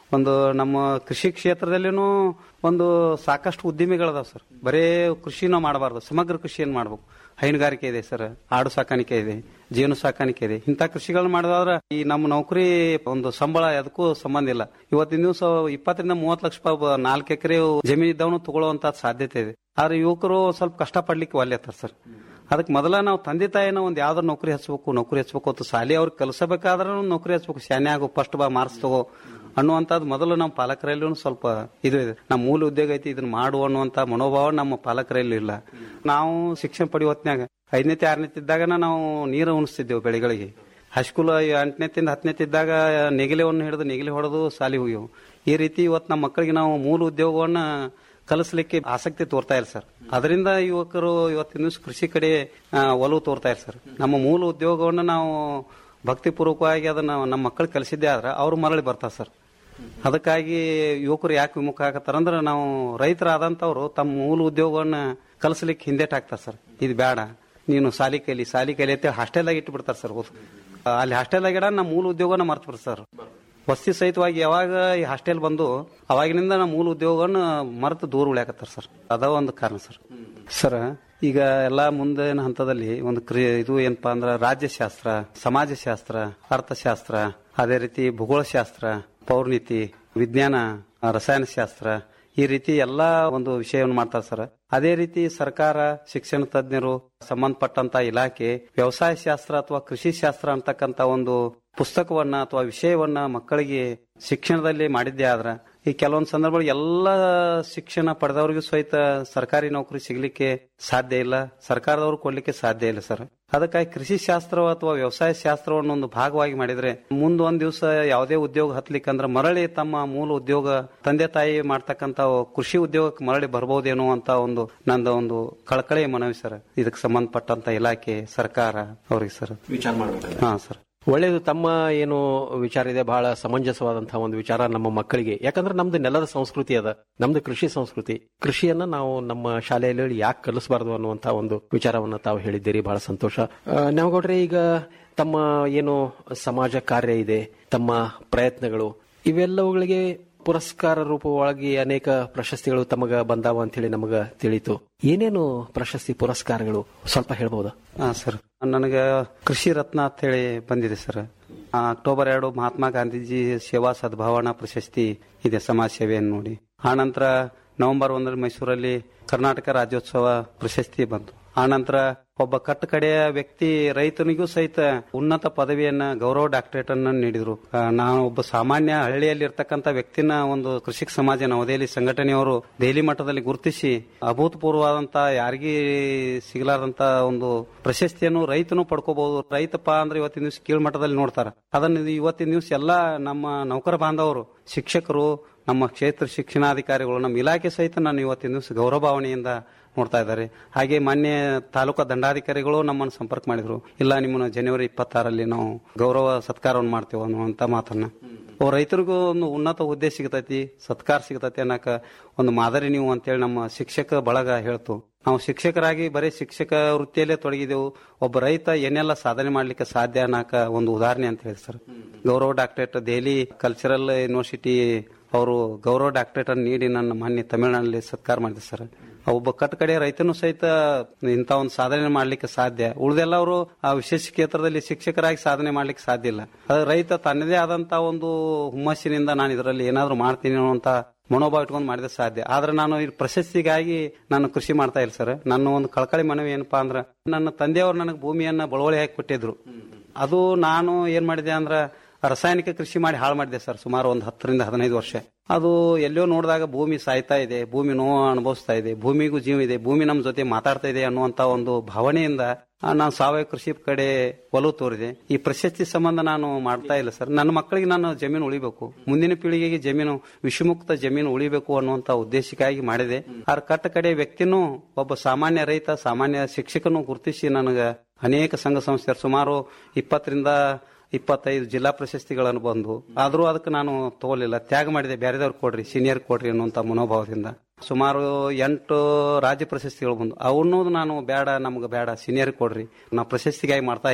S21: ಒಂದು ನಮ್ಮ ಕೃಷಿ ಕ್ಷೇತ್ರದಲ್ಲಿನೂ ಒಂದು ಸಾಕಷ್ಟು ಉದ್ದಿಮೆಗಳದಾವ ಸರ್ ಬರೇ ಕೃಷಿನ ಮಾಡಬಾರ್ದು ಸಮಗ್ರ ಕೃಷಿಯನ್ನು ಮಾಡ್ಬೇಕು ಹೈನುಗಾರಿಕೆ ಇದೆ ಸರ್ ಆಡು ಸಾಕಾಣಿಕೆ ಇದೆ ಜೇನು ಸಾಕಾಣಿಕೆ ಇದೆ ಇಂಥ ಕೃಷಿಗಳನ್ನ ಮಾಡಿದ್ರೆ ಈ ನಮ್ಮ ನೌಕರಿ ಒಂದು ಸಂಬಳ ಅದಕ್ಕೂ ಸಂಬಂಧ ಇಲ್ಲ ಇವತ್ತಿನ ದಿವಸ ಇಪ್ಪತ್ತರಿಂದ ಮೂವತ್ತು ಲಕ್ಷ ರೂಪಾಯಿ ನಾಲ್ಕು ಎಕರೆ ಜಮೀನು ಇದ್ದವನು ತಗೊಳ್ಳುವಂತ ಸಾಧ್ಯತೆ ಇದೆ ಆದ್ರೆ ಯುವಕರು ಸ್ವಲ್ಪ ಕಷ್ಟ ಪಡ್ಲಿಕ್ಕೆ ಒಲ್ಲೆತ್ತಾರ ಸರ್ ಅದಕ್ಕೆ ಮೊದಲ ನಾವು ತಂದೆ ತಾಯಿನ ಒಂದು ಯಾವ್ದಾರು ನೌಕರಿ ಹಚ್ಬೇಕು ನೌಕರಿ ಹಚ್ಬೇಕು ಅಂತ ಸಾಲಿ ಅವ್ರಿಗೆ ಕಲಿಸಬೇಕಾದ್ರೆ ನೌಕರಿ ಹಚ್ಬೇಕು ಶಾನೆ ಆಗು ಫಸ್ಟ್ ಬಾ ಮಾರ್ಕ್ಸ್ ತಗೋ ಅನ್ನುವಂಥದ್ದು ಮೊದಲು ನಮ್ಮ ಪಾಲಕರಲ್ಲೂ ಸ್ವಲ್ಪ ಇದು ಇದೆ ನಮ್ಮ ಮೂಲ ಉದ್ಯೋಗ ಐತಿ ಇದನ್ನ ಮಾಡು ಅನ್ನುವಂತ ಮನೋಭಾವ ನಮ್ಮ ಪಾಲಕರಲ್ಲಿ ಇಲ್ಲ ನಾವು ಶಿಕ್ಷಣ ಪಡೆಯುವ ಹೊತ್ನ್ಯಾಗ ಐದನೇತಿ ಆರನೇತಿ ಇದ್ದಾಗ ನಾವು ನೀರು ಉಣಿಸ್ತಿದ್ದೆವು ಬೆಳೆಗಳಿಗೆ ಹೈಸ್ಕೂಲ್ ಎಂಟನೇತಿಂದ ಹತ್ತನೇತಿದ್ದಾಗ ನೆಗಿಲೆವನ್ನು ಹಿಡಿದು ನೆಗಿಲೆ ಹೊಡೆದು ಸಾಲಿ ಹೋಗ್ಯವು ಈ ರೀತಿ ಇವತ್ತು ನಮ್ಮ ಮಕ್ಕಳಿಗೆ ನಾವು ಮೂಲ ಉದ್ಯೋಗವನ್ನ ಕಲಿಸ್ಲಿಕ್ಕೆ ಆಸಕ್ತಿ ತೋರ್ತಾ ಇಲ್ಲ ಸರ್ ಅದರಿಂದ ಯುವಕರು ಇವತ್ತಿನ ದಿವಸ ಕೃಷಿ ಕಡೆ ಆ, ಒಲವು ತೋರ್ತಾ ಇಲ್ಲ ಸರ್ ನಮ್ಮ ಮೂಲ ಉದ್ಯೋಗವನ್ನು ನಾವು ಭಕ್ತಿಪೂರ್ವಕವಾಗಿ ಅದನ್ನ ನಮ್ಮ ಮಕ್ಕಳು ಕಲಿಸಿದ್ದೆ ಆದ್ರೆ ಅವ್ರು ಮರಳಿ ಬರ್ತಾರೆ ಸರ್ ಅದಕ್ಕಾಗಿ ಯುವಕರು ಯಾಕೆ ವಿಮುಖ ಆಗತ್ತಾರಂದ್ರೆ ನಾವು ರೈತರಾದಂಥವ್ರು ತಮ್ಮ ಮೂಲ ಉದ್ಯೋಗವನ್ನ ಕಲಿಸ್ಲಿಕ್ಕೆ ಹಿಂದೇಟ್ ಹಾಕ್ತಾರೆ ಸರ್ ಇದು ಬೇಡ ನೀನು ಸಾಲಿ ಕಲಿ ಸಾಲಿ ಕಲಿ ಅಂತ ಹಾಸ್ಟೆಲ್ದಾಗ ಇಟ್ಟು ಬಿಡ್ತಾರೆ ಸರ್ ಓದ್- ಅಲ್ಲಿ ಹಾಸ್ಟೆಲ್ದಾಗ ಇಡ ನಮ್ಮ ಮೂಲ ಉದ್ಯೋಗನ ಮರ್ತು ಬಿಡ್ತಾರೆ ಸರ್ ವಸ್ತಿ ಸಹಿತವಾಗಿ ಯಾವಾಗ ಈ ಹಾಸ್ಟೆಲ್ ಬಂದು ಅವಾಗಿನಿಂದ ನಮ್ಮ ಮೂಲ ಉದ್ಯೋಗವನ್ನು ಮರೆತು ದೂರ ಉಳ್ಯಾಕತ್ತಾರ ಸರ್ ಅದ ಒಂದು ಕಾರಣ ಸರ್ ಸರ್ ಈಗ ಎಲ್ಲಾ ಮುಂದಿನ ಹಂತದಲ್ಲಿ ಒಂದು ಕ್ರಿ ಇದು ಏನಪ್ಪಾ ಅಂದ್ರ ರಾಜ್ಯಶಾಸ್ತ್ರ ಸಮಾಜಶಾಸ್ತ್ರ ಅರ್ಥಶಾಸ್ತ್ರ ಅದೇ ರೀತಿ ಭೂಗೋಳಶಾಸ್ತ್ರ ಪೌರ್ಣಿತಿ ವಿಜ್ಞಾನ ರಸಾಯನಶಾಸ್ತ್ರ ಈ ರೀತಿ ಎಲ್ಲಾ ಒಂದು ವಿಷಯವನ್ನು ಮಾಡ್ತಾರೆ ಸರ್ ಅದೇ ರೀತಿ ಸರ್ಕಾರ ಶಿಕ್ಷಣ ತಜ್ಞರು ಸಂಬಂಧಪಟ್ಟಂತ ಇಲಾಖೆ ವ್ಯವಸಾಯ ಶಾಸ್ತ್ರ ಅಥವಾ ಕೃಷಿ ಶಾಸ್ತ್ರ ಅಂತಕ್ಕಂತ ಒಂದು ಪುಸ್ತಕವನ್ನ ಅಥವಾ ವಿಷಯವನ್ನ ಮಕ್ಕಳಿಗೆ ಶಿಕ್ಷಣದಲ್ಲಿ ಮಾಡಿದ್ದೇ ಆದ್ರ ಈ ಕೆಲವೊಂದು ಸಂದರ್ಭದಲ್ಲಿ ಎಲ್ಲ ಶಿಕ್ಷಣ ಪಡೆದವರಿಗೂ ಸಹಿತ ಸರ್ಕಾರಿ ನೌಕರಿ ಸಿಗ್ಲಿಕ್ಕೆ ಸಾಧ್ಯ ಇಲ್ಲ ಸರ್ಕಾರದವರು ಕೊಡ್ಲಿಕ್ಕೆ ಸಾಧ್ಯ ಇಲ್ಲ ಸರ್ ಅದಕ್ಕಾಗಿ ಕೃಷಿ ಶಾಸ್ತ್ರ ಅಥವಾ ವ್ಯವಸಾಯ ಶಾಸ್ತ್ರವನ್ನು ಒಂದು ಭಾಗವಾಗಿ ಮಾಡಿದ್ರೆ ಮುಂದೆ ಒಂದ್ ದಿವಸ ಯಾವುದೇ ಉದ್ಯೋಗ ಹತ್ಲಿಕ್ಕಂದ್ರೆ ಮರಳಿ ತಮ್ಮ ಮೂಲ ಉದ್ಯೋಗ ತಂದೆ ತಾಯಿ ಮಾಡ್ತಕ್ಕಂತ ಕೃಷಿ ಉದ್ಯೋಗಕ್ಕೆ ಮರಳಿ ಬರ್ಬಹುದೇನೋ ಅಂತ ಒಂದು ನಂದ ಒಂದು ಕಳಕಳಿಯ ಮನವಿ ಸರ್ ಇದಕ್ಕೆ ಸಂಬಂಧಪಟ್ಟಂತ ಇಲಾಖೆ ಸರ್ಕಾರ ಅವ್ರಿಗೆ ಸರ್
S20: ವಿಚಾರ ಮಾಡಬೇಕು
S21: ಹಾ ಸರ್
S20: ಒಳ್ಳೇದು ತಮ್ಮ ಏನು ವಿಚಾರ ಇದೆ ಬಹಳ ಸಮಂಜಸವಾದಂತಹ ಒಂದು ವಿಚಾರ ನಮ್ಮ ಮಕ್ಕಳಿಗೆ ಯಾಕಂದ್ರೆ ನಮ್ದು ನೆಲದ ಸಂಸ್ಕೃತಿ ಅದ ನಮ್ದು ಕೃಷಿ ಸಂಸ್ಕೃತಿ ಕೃಷಿಯನ್ನ ನಾವು ನಮ್ಮ ಶಾಲೆಯಲ್ಲಿ ಯಾಕೆ ಕಲಿಸಬಾರದು ಅನ್ನುವಂತ ಒಂದು ವಿಚಾರವನ್ನ ತಾವು ಹೇಳಿದ್ದೀರಿ ಬಹಳ ಸಂತೋಷ ನಾವಗೌಡ್ರೆ ಈಗ ತಮ್ಮ ಏನು ಸಮಾಜ ಕಾರ್ಯ ಇದೆ ತಮ್ಮ ಪ್ರಯತ್ನಗಳು ಇವೆಲ್ಲವುಗಳಿಗೆ ಪುರಸ್ಕಾರ ರೂಪವಾಗಿ ಅನೇಕ ಪ್ರಶಸ್ತಿಗಳು ತಮಗ ಬಂದಾವ ಅಂತ ಹೇಳಿ ನಮಗ ತಿಳಿತು ಏನೇನು ಪ್ರಶಸ್ತಿ ಪುರಸ್ಕಾರಗಳು ಸ್ವಲ್ಪ ಹೇಳ್ಬೋದಾ
S21: ಹಾ ಸರ್ ನನಗೆ ಕೃಷಿ ರತ್ನ ಅಂತ ಹೇಳಿ ಬಂದಿದೆ ಸರ್ ಆ, ಅಕ್ಟೋಬರ್ ಎರಡು ಮಹಾತ್ಮ ಗಾಂಧೀಜಿ ಸೇವಾ ಸದ್ಭಾವನಾ ಪ್ರಶಸ್ತಿ ಇದೆ ಸಮಾಜ ಸೇವೆಯನ್ನು ನೋಡಿ ಆನಂತರ ನವೆಂಬರ್ ಒಂದರಲ್ಲಿ ಮೈಸೂರಲ್ಲಿ ಕರ್ನಾಟಕ ರಾಜ್ಯೋತ್ಸವ ಪ್ರಶಸ್ತಿ ಬಂತು ಆನಂತರ ಒಬ್ಬ ಕಟ್ಟ ಕಡೆಯ ವ್ಯಕ್ತಿ ರೈತನಿಗೂ ಸಹಿತ ಉನ್ನತ ಪದವಿಯನ್ನ ಗೌರವ ಡಾಕ್ಟರೇಟ್ ಅನ್ನ ನೀಡಿದ್ರು ಆ, ನಾನು ಒಬ್ಬ ಸಾಮಾನ್ಯ ಹಳ್ಳಿಯಲ್ಲಿ ಇರ್ತಕ್ಕಂಥ ವ್ಯಕ್ತಿನ ಒಂದು ಕೃಷಿಕ ಸಮಾಜ ನವದೆಹಲಿ ಸಂಘಟನೆಯವರು ದೆಹಲಿ ಮಟ್ಟದಲ್ಲಿ ಗುರುತಿಸಿ ಅಭೂತಪೂರ್ವವಾದಂತ ಯಾರಿಗೂ ಸಿಗಲಾರ್ದಂತ ಒಂದು ಪ್ರಶಸ್ತಿಯನ್ನು ರೈತನು ಪಡ್ಕೋಬಹುದು ರೈತಪ್ಪ ಅಂದ್ರೆ ಇವತ್ತಿನ ದಿವಸ ಕೀಳ್ ಮಟ್ಟದಲ್ಲಿ ನೋಡ್ತಾರ ಅದನ್ನ ಇವತ್ತಿನ ದಿವಸ ಎಲ್ಲಾ ನಮ್ಮ ನೌಕರ ಬಾಂಧವರು ಶಿಕ್ಷಕರು ನಮ್ಮ ಕ್ಷೇತ್ರ ಶಿಕ್ಷಣಾಧಿಕಾರಿಗಳು ನಮ್ಮ ಇಲಾಖೆ ಸಹಿತ ನಾನು ಇವತ್ತಿನ ದಿವಸ ಗೌರವ ಭಾವನೆಯಿಂದ ನೋಡ್ತಾ ಇದ್ದಾರೆ ಹಾಗೆ ಮಾನ್ಯ ತಾಲೂಕಾ ದಂಡಾಧಿಕಾರಿಗಳು ನಮ್ಮನ್ನು ಸಂಪರ್ಕ ಮಾಡಿದ್ರು ಇಲ್ಲ ನಿಮ್ಮನ್ನು ಜನವರಿ ಇಪ್ಪತ್ತಾರಲ್ಲಿ ನಾವು ಗೌರವ ಸತ್ಕಾರವನ್ನು ಮಾಡ್ತೇವೆ ಅನ್ನುವಂತ ಮಾತನ್ನ ಅವ್ ರೈತರಿಗೂ ಒಂದು ಉನ್ನತ ಹುದ್ದೆ ಸಿಗತೈತಿ ಸತ್ಕಾರ ಸಿಗತೈತಿ ಅನ್ನಕ ಒಂದು ಮಾದರಿ ನೀವು ಅಂತೇಳಿ ನಮ್ಮ ಶಿಕ್ಷಕ ಬಳಗ ಹೇಳ್ತು ನಾವು ಶಿಕ್ಷಕರಾಗಿ ಬರೀ ಶಿಕ್ಷಕ ವೃತ್ತಿಯಲ್ಲೇ ತೊಡಗಿದೆವು ಒಬ್ಬ ರೈತ ಏನೆಲ್ಲ ಸಾಧನೆ ಮಾಡ್ಲಿಕ್ಕೆ ಸಾಧ್ಯ ಅನ್ನಕ ಒಂದು ಉದಾಹರಣೆ ಅಂತ ಹೇಳಿ ಸರ್ ಗೌರವ ಡಾಕ್ಟರೇಟ್ ದೆಹಲಿ ಕಲ್ಚರಲ್ ಯೂನಿವರ್ಸಿಟಿ ಅವರು ಗೌರವ ಡಾಕ್ಟರೇಟ್ ಅನ್ನು ನೀಡಿ ನನ್ನ ಮಾನ್ಯ ತಮಿಳುನಾಡಿನಲ್ಲಿ ಸತ್ಕಾರ ಮಾಡಿದೆ ಸರ್ ಆ ಒಬ್ಬ ಕಟ್ ಕಡೆ ರೈತನು ಸಹಿತ ಇಂಥ ಒಂದು ಸಾಧನೆ ಮಾಡ್ಲಿಕ್ಕೆ ಸಾಧ್ಯ ಉಳಿದೆಲ್ಲವರು ಆ ವಿಶೇಷ ಕ್ಷೇತ್ರದಲ್ಲಿ ಶಿಕ್ಷಕರಾಗಿ ಸಾಧನೆ ಮಾಡ್ಲಿಕ್ಕೆ ಸಾಧ್ಯ ಇಲ್ಲ ಅದು ರೈತ ತನ್ನದೇ ಆದಂತ ಒಂದು ಹುಮ್ಮಸ್ಸಿನಿಂದ ನಾನು ಇದರಲ್ಲಿ ಏನಾದ್ರೂ ಮಾಡ್ತೀನಿ ಅನ್ನುವಂತ ಮನೋಭಾವ ಇಟ್ಕೊಂಡು ಮಾಡಿದ್ರೆ ಸಾಧ್ಯ ಆದ್ರೆ ನಾನು ಈ ಪ್ರಶಸ್ತಿಗಾಗಿ ನಾನು ಕೃಷಿ ಮಾಡ್ತಾ ಇಲ್ಲ ಸರ್ ನನ್ನ ಒಂದು ಕಳಕಳಿ ಮನವಿ ಏನಪ್ಪಾ ಅಂದ್ರ ನನ್ನ ತಂದೆಯವರು ನನಗೆ ಭೂಮಿಯನ್ನ ಬಳವಳಿ ಹಾಕಿ ಕೊಟ್ಟಿದ್ರು ಅದು ನಾನು ಏನ್ ಮಾಡಿದೆ ಅಂದ್ರ ರಾಸಾಯನಿಕ ಕೃಷಿ ಮಾಡಿ ಹಾಳು ಮಾಡಿದೆ ಸರ್ ಸುಮಾರು ಒಂದು ಹತ್ತರಿಂದ ಹದಿನೈದು ವರ್ಷ ಅದು ಎಲ್ಲೋ ನೋಡಿದಾಗ ಭೂಮಿ ಸಾಯ್ತಾ ಇದೆ ಭೂಮಿ ನೋವು ಅನುಭವಿಸ್ತಾ ಇದೆ ಭೂಮಿಗೂ ಜೀವ ಇದೆ ಭೂಮಿ ನಮ್ಮ ಜೊತೆ ಮಾತಾಡ್ತಾ ಇದೆ ಅನ್ನುವಂತ ಒಂದು ಭಾವನೆಯಿಂದ ಆ, ನಾನು ಸಾವಯವ ಕೃಷಿ ಕಡೆ ಒಲವು ತೋರಿದೆ ಈ ಪ್ರಶಸ್ತಿ ಸಂಬಂಧ ನಾನು ಮಾಡ್ತಾ ಇಲ್ಲ ಸರ್ ನನ್ನ ಮಕ್ಕಳಿಗೆ ನಾನು ಜಮೀನು ಉಳಿಬೇಕು ಮುಂದಿನ ಪೀಳಿಗೆಗೆ ಜಮೀನು ವಿಷಮುಕ್ತ ಜಮೀನು ಉಳಿಬೇಕು ಅನ್ನುವಂತ ಉದ್ದೇಶಕ್ಕಾಗಿ ಮಾಡಿದೆ ಆರ್ ಕಟ್ಟ ಕಡೆ ವ್ಯಕ್ತಿನೂ ಒಬ್ಬ ಸಾಮಾನ್ಯ ರೈತ ಸಾಮಾನ್ಯ ಶಿಕ್ಷಕನು ಗುರುತಿಸಿ ನನಗೆ ಅನೇಕ ಸಂಘ ಸಂಸ್ಥೆಯರು ಸುಮಾರು ಇಪ್ಪತ್ತರಿಂದ ಇಪ್ಪತ್ತೈದು ಜಿಲ್ಲಾ ಪ್ರಶಸ್ತಿಗಳನ್ನು ಬಂದು ಆದರೂ ಅದಕ್ಕೆ ನಾನು ತಗೋಲಿಲ್ಲ ತ್ಯಾಗ ಮಾಡಿದೆ ಬೇರೆದವ್ರು ಕೊಡ್ರಿ ಸೀನಿಯರ್ ಕೊಡ್ರಿ ಅನ್ನುವಂತ ಮನೋಭಾವದಿಂದ ಸುಮಾರು ಎಂಟು ರಾಜ್ಯ ಪ್ರಶಸ್ತಿಗಳು ಬಂದು ಅವನ್ನೂ ನಾನು ಬೇಡ ನಮ್ಗೆ ಬೇಡ ಸೀನಿಯರ್ ಕೊಡ್ರಿ ನಾವು ಪ್ರಶಸ್ತಿಗಾಗಿ ಮಾಡ್ತಾ ಇಲ್ಲ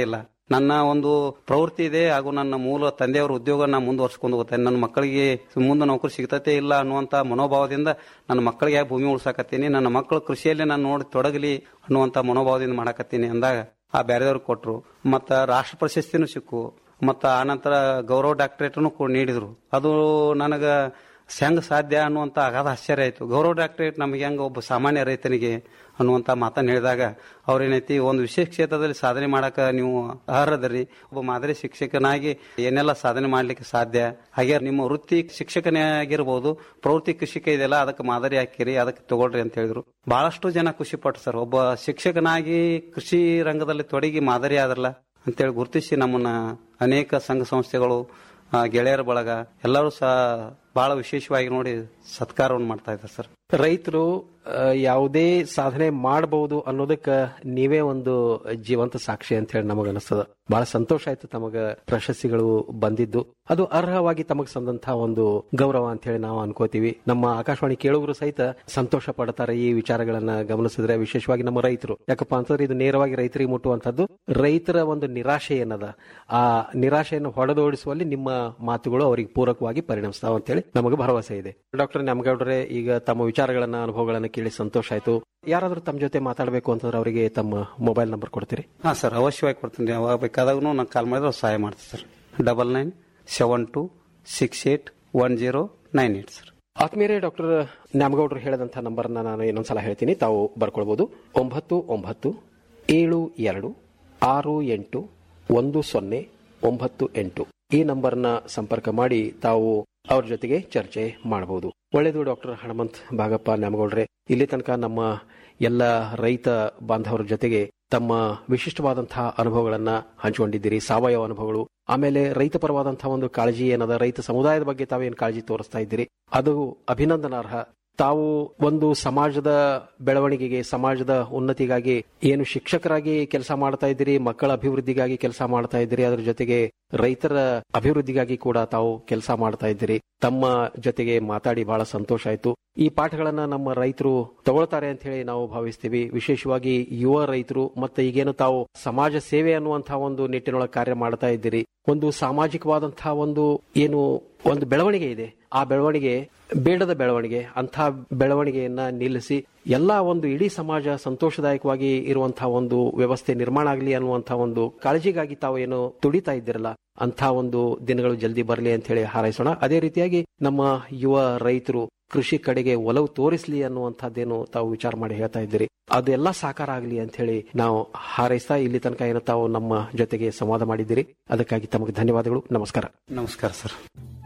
S21: ನನ್ನ ಒಂದು ಪ್ರವೃತ್ತಿ ಇದೆ ಹಾಗೂ ನನ್ನ ಮೂಲ ತಂದೆಯವರ ಉದ್ಯೋಗ ನಾ ಮುಂದುವರ್ಸ್ಕೊಂಡು ಹೋಗ್ತೇನೆ ನನ್ನ ಮಕ್ಕಳಿಗೆ ಮುಂದೆ ನೌಕರಿ ಸಿಗ್ತತೆ ಇಲ್ಲ ಅನ್ನುವಂತ ಮನೋಭಾವದಿಂದ ನನ್ನ ಮಕ್ಕಳಿಗೆ ಭೂಮಿ ಉಳ್ಸಾಕತ್ತೀನಿ ನನ್ನ ಮಕ್ಕಳು ಕೃಷಿಯಲ್ಲಿ ನಾನು ನೋಡಿ ತೊಡಗಲಿ ಅನ್ನುವಂತ ಮನೋಭಾವದಿಂದ ಮಾಡಕತ್ತೀನಿ ಅಂದಾಗ ಆ ಬೇರೆದವ್ರು ಕೊಟ್ರು ಮತ್ತ ರಾಷ್ಟ್ರ ಪ್ರಶಸ್ತಿನೂ ಸಿಕ್ಕು ಮತ್ತ ಆನಂತರ ಗೌರವ ಡಾಕ್ಟರೇಟ್ನು ಕೂಡ ನೀಡಿದ್ರು ಅದು ನನಗ ಹೆಂಗ್ ಸಾಧ್ಯ ಅನ್ನುವಂತ ಅಗಾಧ ಆಶ್ಚರ್ಯ ಆಯ್ತು ಗೌರವ ಡಾಕ್ಟರೇಟ್ ನಮಗೆ ಹೆಂಗ ಒಬ್ಬ ಸಾಮಾನ್ಯ ರೈತನಿಗೆ ಅನ್ನುವಂತ ಮಾತನ್ನ ಹೇಳಿದಾಗ ಅವ್ರೇನೈತಿ ಒಂದು ವಿಶೇಷ ಕ್ಷೇತ್ರದಲ್ಲಿ ಸಾಧನೆ ಮಾಡಕ ನೀವು ಅರ್ಹದರಿ ಒಬ್ಬ ಮಾದರಿ ಶಿಕ್ಷಕನಾಗಿ ಏನೆಲ್ಲ ಸಾಧನೆ ಮಾಡ್ಲಿಕ್ಕೆ ಸಾಧ್ಯ ಹಾಗೆ ನಿಮ್ಮ ವೃತ್ತಿ ಶಿಕ್ಷಕನೇ ಆಗಿರ್ಬೋದು ಪ್ರವೃತ್ತಿ ಕೃಷಿಕ ಇದೆಯಲ್ಲ ಅದಕ್ಕೆ ಮಾದರಿ ಹಾಕಿರಿ ಅದಕ್ಕೆ ತಗೊಳ್ರಿ ಅಂತ ಹೇಳಿದ್ರು ಬಹಳಷ್ಟು ಜನ ಖುಷಿ ಪಟ್ರು ಸರ್ ಒಬ್ಬ ಶಿಕ್ಷಕನಾಗಿ ಕೃಷಿ ರಂಗದಲ್ಲಿ ತೊಡಗಿ ಮಾದರಿ ಆದ್ರಲ್ಲ ಅಂತೇಳಿ ಗುರುತಿಸಿ ನಮ್ಮನ್ನ ಅನೇಕ ಸಂಘ ಸಂಸ್ಥೆಗಳು ಆ, ಗೆಳೆಯರ ಬಳಗ ಎಲ್ಲರೂ ಸಹ ಬಹಳ ವಿಶೇಷವಾಗಿ ನೋಡಿ ಸತ್ಕಾರವನ್ನು ಮಾಡ್ತಾ ಇದ್ದಾರೆ ಸರ್
S20: ರೈತರು ಆ, ಯಾವುದೇ ಸಾಧನೆ ಮಾಡಬಹುದು ಅನ್ನೋದಕ್ಕ ನೀವೇ ಒಂದು ಜೀವಂತ ಸಾಕ್ಷಿ ಅಂತ ಹೇಳಿ ನಮಗ ಅನಿಸ್ತದ ಬಹಳ ಸಂತೋಷ ಆಯ್ತು ತಮಗ ಪ್ರಶಸ್ತಿಗಳು ಬಂದಿದ್ದು ಅದು ಅರ್ಹವಾಗಿ ತಮಗ್ ಸಂದಂತಹ ಒಂದು ಗೌರವ ಅಂತ ಹೇಳಿ ನಾವು ಅನ್ಕೋತೀವಿ ನಮ್ಮ ಆಕಾಶವಾಣಿ ಕೇಳುಗರು ಸಹಿತ ಸಂತೋಷ ಪಡ್ತಾರೆ ಈ ವಿಚಾರಗಳನ್ನ ಗಮನಿಸಿದ್ರೆ ವಿಶೇಷವಾಗಿ ನಮ್ಮ ರೈತರು ಯಾಕಪ್ಪ ಅಂತಂದ್ರೆ ಇದು ನೇರವಾಗಿ ರೈತರಿಗೆ ಮುಟ್ಟುವಂತದ್ದು ರೈತರ ಒಂದು ನಿರಾಶೆ ಏನದ ಆ ನಿರಾಶೆಯನ್ನು ಹೊಡೆದೋಡಿಸುವಲ್ಲಿ ನಿಮ್ಮ ಮಾತುಗಳು ಅವರಿಗೆ ಪೂರಕವಾಗಿ ಪರಿಣಮಿಸ್ತಾವ ಅಂತ ಹೇಳಿ ನಮಗೆ ಭರವಸೆ ಇದೆ ಡಾಕ್ಟರ್ ನಮ್ಗೌಡ್ರೆ ಈಗ ತಮ್ಮ ವಿಚಾರಗಳನ್ನ ಅನುಭವಗಳನ್ನ ಕೇಳಿ ಸಂತೋಷ ಆಯ್ತು ಯಾರಾದ್ರೂ ತಮ್ಮ ಜೊತೆ ಮಾತಾಡಬೇಕು ಅಂತಂದ್ರೆ ಅವರಿಗೆ ತಮ್ಮ ಮೊಬೈಲ್ ನಂಬರ್ ಕೊಡ್ತೀರಿ
S21: ಹಾ ಸರ್ ಅವಶ್ಯವಾಗಿ ಕೊಡ್ತೀನಿ ಯಾವಾಗ ಬೇಕಾದಾಗೂ ನಾನು ಕಾಲ್ ಮಾಡಿದ್ರೆ ಅವ್ರು ಸಹಾಯ ಮಾಡ್ತೀನಿ sir double nine seven two six eight one zero nine eight sir
S20: ಆತ್ಮೀಯರೇ ಡಾಕ್ಟರ್ ನ್ಯಾಮಗೌಡರು ಹೇಳಿದಂತಹ ನಂಬರ್ನ ನಾನು ಇನ್ನೊಂದ್ಸಲ ಹೇಳ್ತೀನಿ ತಾವು ಬರ್ಕೊಳ್ಬಹುದು ಒಂಬತ್ತು ಒಂಬತ್ತು ಏಳು ಎರಡು ಆರು ಎಂಟು ಒಂದು ಸೊನ್ನೆ ಒಂಬತ್ತು ಎಂಟು ಈ ನಂಬರ್ನ ಸಂಪರ್ಕ ಮಾಡಿ ತಾವು ಅವ್ರ ಜೊತೆಗೆ ಚರ್ಚೆ ಮಾಡಬಹುದು ಒಳ್ಳೆಯದು ಡಾಕ್ಟರ್ ಹನುಮಂತ್ ಭಾಗಪ್ಪ ನ್ಯಾಮಗೌಡ್ರೆ ಇಲ್ಲಿ ತನಕ ನಮ್ಮ ಎಲ್ಲ ರೈತ ಬಾಂಧವರ ಜೊತೆಗೆ ತಮ್ಮ ವಿಶಿಷ್ಟವಾದಂತಹ ಅನುಭವಗಳನ್ನ ಹಂಚಿಕೊಂಡಿದ್ದೀರಿ ಸಾವಯವ ಅನುಭವಗಳು ಆಮೇಲೆ ರೈತ ಪರವಾದಂತಹ ಒಂದು ಕಾಳಜಿ ಏನದ ರೈತ ಸಮುದಾಯದ ಬಗ್ಗೆ ತಾವೇನು ಕಾಳಜಿ ತೋರಿಸ್ತಾ ಇದ್ದೀರಿ ಅದು ಅಭಿನಂದನಾರ್ಹ ತಾವು ಒಂದು ಸಮಾಜದ ಬೆಳವಣಿಗೆಗೆ ಸಮಾಜದ ಉನ್ನತಿಗಾಗಿ ಏನು ಶಿಕ್ಷಕರಾಗಿ ಕೆಲಸ ಮಾಡ್ತಾ ಇದ್ದೀರಿ ಮಕ್ಕಳ ಅಭಿವೃದ್ಧಿಗಾಗಿ ಕೆಲಸ ಮಾಡ್ತಾ ಇದ್ದೀರಿ ಅದರ ಜೊತೆಗೆ ರೈತರ ಅಭಿವೃದ್ಧಿಗಾಗಿ ಕೂಡ ತಾವು ಕೆಲಸ ಮಾಡ್ತಾ ಇದ್ದೀರಿ ತಮ್ಮ ಜೊತೆಗೆ ಮಾತಾಡಿ ಬಹಳ ಸಂತೋಷ ಆಯ್ತು ಈ ಪಾಠಗಳನ್ನ ನಮ್ಮ ರೈತರು ತಗೊಳ್ತಾರೆ ಅಂತ ಹೇಳಿ ನಾವು ಭಾವಿಸ್ತೀವಿ ವಿಶೇಷವಾಗಿ ಯುವ ರೈತರು ಮತ್ತೆ ಈಗೇನು ತಾವು ಸಮಾಜ ಸೇವೆ ಅನ್ನುವಂತಹ ಒಂದು ನಿಟ್ಟಿನೊಳಗೆ ಕಾರ್ಯ ಮಾಡ್ತಾ ಇದ್ದೀರಿ ಒಂದು ಸಾಮಾಜಿಕವಾದಂತಹ ಒಂದು ಏನು ಒಂದು ಬೆಳವಣಿಗೆ ಇದೆ ಆ ಬೆಳವಣಿಗೆ ಬೇಡದ ಬೆಳವಣಿಗೆ ಅಂಥ ಬೆಳವಣಿಗೆಯನ್ನ ನಿಲ್ಲಿಸಿ ಎಲ್ಲಾ ಒಂದು ಇಡೀ ಸಮಾಜ ಸಂತೋಷದಾಯಕವಾಗಿ ಇರುವಂತಹ ಒಂದು ವ್ಯವಸ್ಥೆ ನಿರ್ಮಾಣ ಆಗಲಿ ಅನ್ನುವಂತಹ ಒಂದು ಕಾಳಜಿಗಾಗಿ ತಾವು ಏನು ತುಡಿತಾ ಇದ್ದೀರಲ್ಲ ಅಂತ ಒಂದು ದಿನಗಳು ಜಲ್ದಿ ಬರಲಿ ಅಂತ ಹೇಳಿ ಹಾರೈಸೋಣ ಅದೇ ರೀತಿಯಾಗಿ ನಮ್ಮ ಯುವ ರೈತರು ಕೃಷಿ ಕಡೆಗೆ ಒಲವು ತೋರಿಸ್ಲಿ ಅನ್ನುವಂಥದ್ದೇನು ತಾವು ವಿಚಾರ ಮಾಡಿ ಹೇಳ್ತಾ ಇದ್ದೀರಿ ಅದೆಲ್ಲ ಸಾಕಾರ ಆಗಲಿ ಅಂತ ಹೇಳಿ ನಾವು ಹಾರೈಸ್ತಾ ಇಲ್ಲಿ ತನಕ ಏನು ತಾವು ನಮ್ಮ ಜೊತೆಗೆ ಸಂವಾದ ಮಾಡಿದ್ದೀರಿ ಅದಕ್ಕಾಗಿ ತಮಗೆ ಧನ್ಯವಾದಗಳು ನಮಸ್ಕಾರ
S21: ನಮಸ್ಕಾರ ಸರ್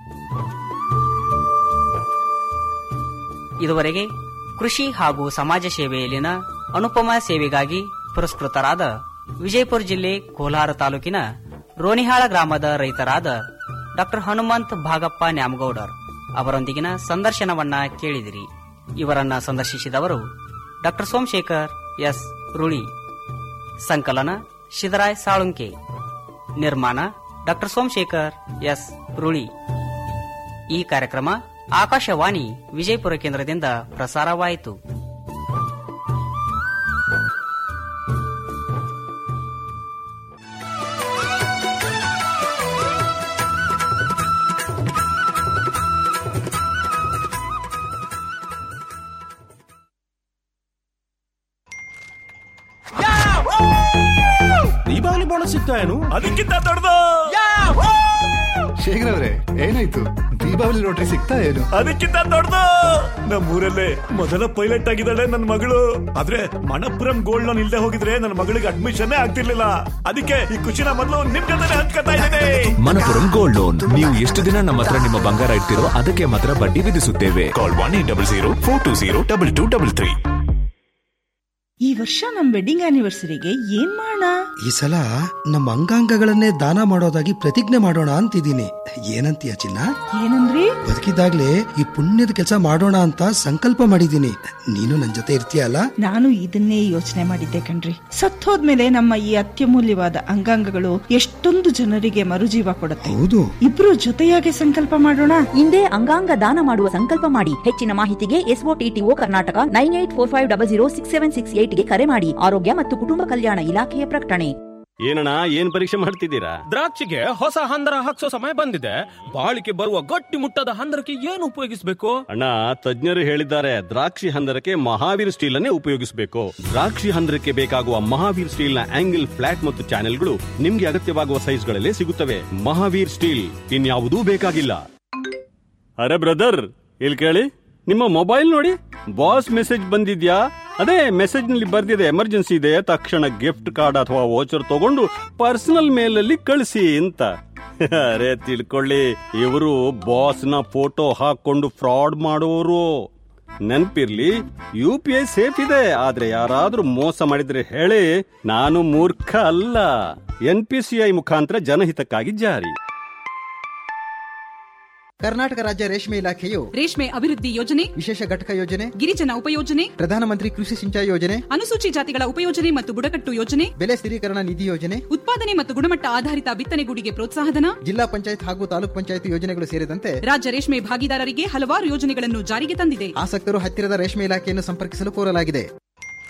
S19: ಇದುವರೆಗೆ ಕೃಷಿ ಹಾಗೂ ಸಮಾಜ ಸೇವೆಯಲ್ಲಿನ ಅನುಪಮ ಸೇವೆಗಾಗಿ ಪುರಸ್ಕೃತರಾದ ವಿಜಯಪುರ ಜಿಲ್ಲೆ ಕೋಲಾರ ತಾಲೂಕಿನ ರೋಣಿಹಾಳ ಗ್ರಾಮದ ರೈತರಾದ ಡಾಕ್ಟರ್ ಹನುಮಂತ್ ಭಾಗಪ್ಪ ನ್ಯಾಮಗೌಡರ್ ಅವರೊಂದಿಗಿನ ಸಂದರ್ಶನವನ್ನ ಕೇಳಿದಿರಿ ಇವರನ್ನ ಸಂದರ್ಶಿಸಿದವರು ಡಾಕ್ಟರ್ ಸೋಮಶೇಖರ್ ಎಸ್ ರುಳಿ ಸಂಕಲನ ಶಿದರಾಯ್ ಸಾಳುಂಕೆ ನಿರ್ಮಾಣ ಡಾಕ್ಟರ್ ಸೋಮಶೇಖರ್ ಎಸ್ ರುಳಿ ಈ ಕಾರ್ಯಕ್ರಮ ಆಕಾಶವಾಣಿ ವಿಜಯಪುರ ಕೇಂದ್ರದಿಂದ ಪ್ರಸಾರವಾಯಿತು
S9: ದೀಪಾವಳಿ ಬೋನಸ್ ಸಿಗ್ತಾ ಏನು ಅದಕ್ಕಿಂತ ದೊಡ್ಡದು
S1: ಶೇಖರ್ ಅವರೇ ಏನಾಯ್ತು ದೀಪಾವಳಿ ರೋಟ್ರಿ ಸಿಗ್ತಾ ಏನು
S9: ಅದಕ್ಕಿಂತ ದೊಡ್ಡದು ನಮ್ಮೂರಲ್ಲೇ ಮೊದಲ ಪೈಲಟ್ ಆಗಿದ್ದಾಳೆ ನನ್ನ ಮಗಳು ಆದ್ರೆ ಮಣಪುರಂ ಗೋಲ್ಡ್ ಲೋನ್ ಇಲ್ದೆ ಹೋಗಿದ್ರೆ ನನ್ನ ಮಗಳಿಗೆ ಅಡ್ಮಿಷನ್ ಆಗ್ತಿರ್ಲಿಲ್ಲ ಅದಕ್ಕೆ ಈ ಖುಷಿನ ಮೊದಲು ನಿಮ್ ಜೊತೆ ಹಂಚ್ಕೊತಾ ಇದ್ದೇನೆ
S11: ಮನಪುರಂ ಗೋಲ್ಡ್ ಲೋನ್ ನೀವು ಎಷ್ಟು ದಿನ ನಮ್ಮ ಹತ್ರ ನಿಮ್ಮ ಬಂಗಾರ ಇಡ್ತಿರೋ ಅದಕ್ಕೆ ಮಾತ್ರ ಬಡ್ಡಿ ವಿಧಿಸುತ್ತೇವೆ call one eight double zero four two zero double two double three
S22: ಈ ವರ್ಷ ನಮ್ ವೆಡ್ಡಿಂಗ್ ಆನಿವರ್ಸರಿಗೆ ಏನ್ ಮಾಡೋಣ
S23: ಈ ಸಲ ನಮ್ಮ ಅಂಗಾಂಗಗಳನ್ನೇ ದಾನ ಮಾಡೋದಾಗಿ ಪ್ರತಿಜ್ಞೆ ಮಾಡೋಣ ಅಂತಿದ್ದೀನಿ ಏನಂತೀಯ ಚಿನ್ನ
S22: ಏನಂದ್ರಿ
S23: ಬದುಕಿದಾಗ್ಲೇ ಈ ಪುಣ್ಯದ ಕೆಲಸ ಮಾಡೋಣ ಅಂತ ಸಂಕಲ್ಪ ಮಾಡಿದ್ದೀನಿ ನೀನು ನನ್ ಜೊತೆ ಇರ್ತೀಯಲ್ಲ
S22: ನಾನು ಇದನ್ನೇ ಯೋಚನೆ ಮಾಡಿದ್ದೆ ಕಣ್ರಿ ಸತ್ತೋದ್ಮೇಲೆ ನಮ್ಮ ಈ ಅತ್ಯಮೂಲ್ಯವಾದ ಅಂಗಾಂಗಗಳು ಎಷ್ಟೊಂದು ಜನರಿಗೆ ಮರುಜೀವ ಕೊಡುತ್ತೆ
S23: ಹೌದು
S22: ಇಬ್ರು ಜೊತೆಯಾಗಿ ಸಂಕಲ್ಪ ಮಾಡೋಣ
S24: ಹಿಂದೆ ಅಂಗಾಂಗ ದಾನ ಮಾಡುವ ಸಂಕಲ್ಪ ಮಾಡಿ ಹೆಚ್ಚಿನ ಮಾಹಿತಿಗೆ SOTTO Karnataka nine eight four five double zero six seven six ಏಟ್ಗೆ ಕರೆ ಮಾಡಿ ಆರೋಗ್ಯ ಮತ್ತು ಕುಟುಂಬ ಕಲ್ಯಾಣ ಇಲಾಖೆಯ ಪ್ರಕಟಣೆ
S13: ಏನಣ್ಣ ಏನ್ ಪರೀಕ್ಷೆ ಮಾಡ್ತಿದ್ದೀರಾ
S15: ದ್ರಾಕ್ಷಿಗೆ ಹೊಸ ಹಂದರ ಹಾಕ್ಸೋ ಸಮಯ ಬಂದಿದೆ ಬಾಳಿಕೆ ಬರುವ ಗಟ್ಟಿ ಮುಟ್ಟದ ಹಂದರಕ್ಕೆ ಏನು ಉಪಯೋಗಿಸಬೇಕು
S13: ಅಣ್ಣ ತಜ್ಞರು ಹೇಳಿದ್ದಾರೆ ದ್ರಾಕ್ಷಿ ಹಂದರಕ್ಕೆ ಮಹಾವೀರ್ ಸ್ಟೀಲ್ ಅನ್ನೇ ಉಪಯೋಗಿಸಬೇಕು ದ್ರಾಕ್ಷಿ ಹಂದರಕ್ಕೆ ಬೇಕಾಗುವ ಮಹಾವೀರ್ ಸ್ಟೀಲ್ ನ ಆಂಗಲ್ ಫ್ಲಾಟ್ ಮತ್ತು ಚಾನೆಲ್ಗಳು ನಿಮ್ಗೆ ಅಗತ್ಯವಾಗುವ ಸೈಜ್ಗಳಲ್ಲಿ ಸಿಗುತ್ತವೆ ಮಹಾವೀರ್ ಸ್ಟೀಲ್ ಇನ್ಯಾವುದೂ ಬೇಕಾಗಿಲ್ಲ ಅರೆ ಬ್ರದರ್ ಇಲ್ಲಿ ಕೇಳಿ ನಿಮ್ಮ ಮೊಬೈಲ್ ನೋಡಿ ಬಾಸ್ ಮೆಸೇಜ್ ಬಂದಿದ್ಯಾ ಅದೇ ಮೆಸೇಜ್ ನಲ್ಲಿ ಬರ್ದಿದೆ ಎಮರ್ಜೆನ್ಸಿ ಇದೆ ತಕ್ಷಣ ಗಿಫ್ಟ್ ಕಾರ್ಡ್ ಅಥವಾ ವೋಚರ್ ತಗೊಂಡು ಪರ್ಸನಲ್ ಮೇಲಲ್ಲಿ ಕಳಿಸಿ ಅಂತ ಅರೆ ತಿಳ್ಕೊಳ್ಳಿ ಇವರು ಬಾಸ್ ನ ಫೋಟೋ ಹಾಕೊಂಡು ಫ್ರಾಡ್ ಮಾಡೋರು ನೆನ್ಪಿರ್ಲಿ ಯು ಪಿ ಐ ಸೇಫ್ ಇದೆ ಆದ್ರೆ ಯಾರಾದ್ರೂ ಮೋಸ ಮಾಡಿದ್ರೆ ಹೇಳಿ ನಾನು ಮೂರ್ಖ ಅಲ್ಲ ಎನ್ ಪಿ ಸಿ ಐ ಮುಖಾಂತರ ಜನಹಿತಕ್ಕಾಗಿ ಜಾರಿ
S2: ಕರ್ನಾಟಕ ರಾಜ್ಯ ರೇಷ್ಮೆ ಇಲಾಖೆಯು
S3: ರೇಷ್ಮೆ ಅಭಿವೃದ್ಧಿ ಯೋಜನೆ
S2: ವಿಶೇಷ ಘಟಕ ಯೋಜನೆ
S3: ಗಿರಿಜನ ಉಪಯೋಜನೆ
S2: ಪ್ರಧಾನಮಂತ್ರಿ ಕೃಷಿ ಸಿಂಚಾಯಿ ಯೋಜನೆ
S3: ಅನುಸೂಚಿ ಜಾತಿಗಳ ಉಪಯೋಜನೆ ಮತ್ತು ಬುಡಕಟ್ಟು ಯೋಜನೆ
S2: ಬೆಲೆ ಸ್ಥಿರೀಕರಣ ನಿಧಿ ಯೋಜನೆ
S3: ಉತ್ಪಾದನೆ ಮತ್ತು ಗುಣಮಟ್ಟ ಆಧಾರಿತ ಬಿತ್ತನೆಗೂಡಿಗೆ ಪ್ರೋತ್ಸಾಹಧನ
S2: ಜಿಲ್ಲಾ ಪಂಚಾಯತ್ ಹಾಗೂ ತಾಲೂಕ್ ಪಂಚಾಯತ್ ಯೋಜನೆಗಳು ಸೇರಿದಂತೆ
S3: ರಾಜ್ಯ ರೇಷ್ಮೆ ಭಾಗಿದಾರರಿಗೆ ಹಲವಾರು ಯೋಜನೆಗಳನ್ನು ಜಾರಿಗೆ ತಂದಿದೆ
S2: ಆಸಕ್ತರು ಹತ್ತಿರದ ರೇಷ್ಮೆ ಇಲಾಖೆಯನ್ನು ಸಂಪರ್ಕಿಸಲು ಕೋರಲಾಗಿದೆ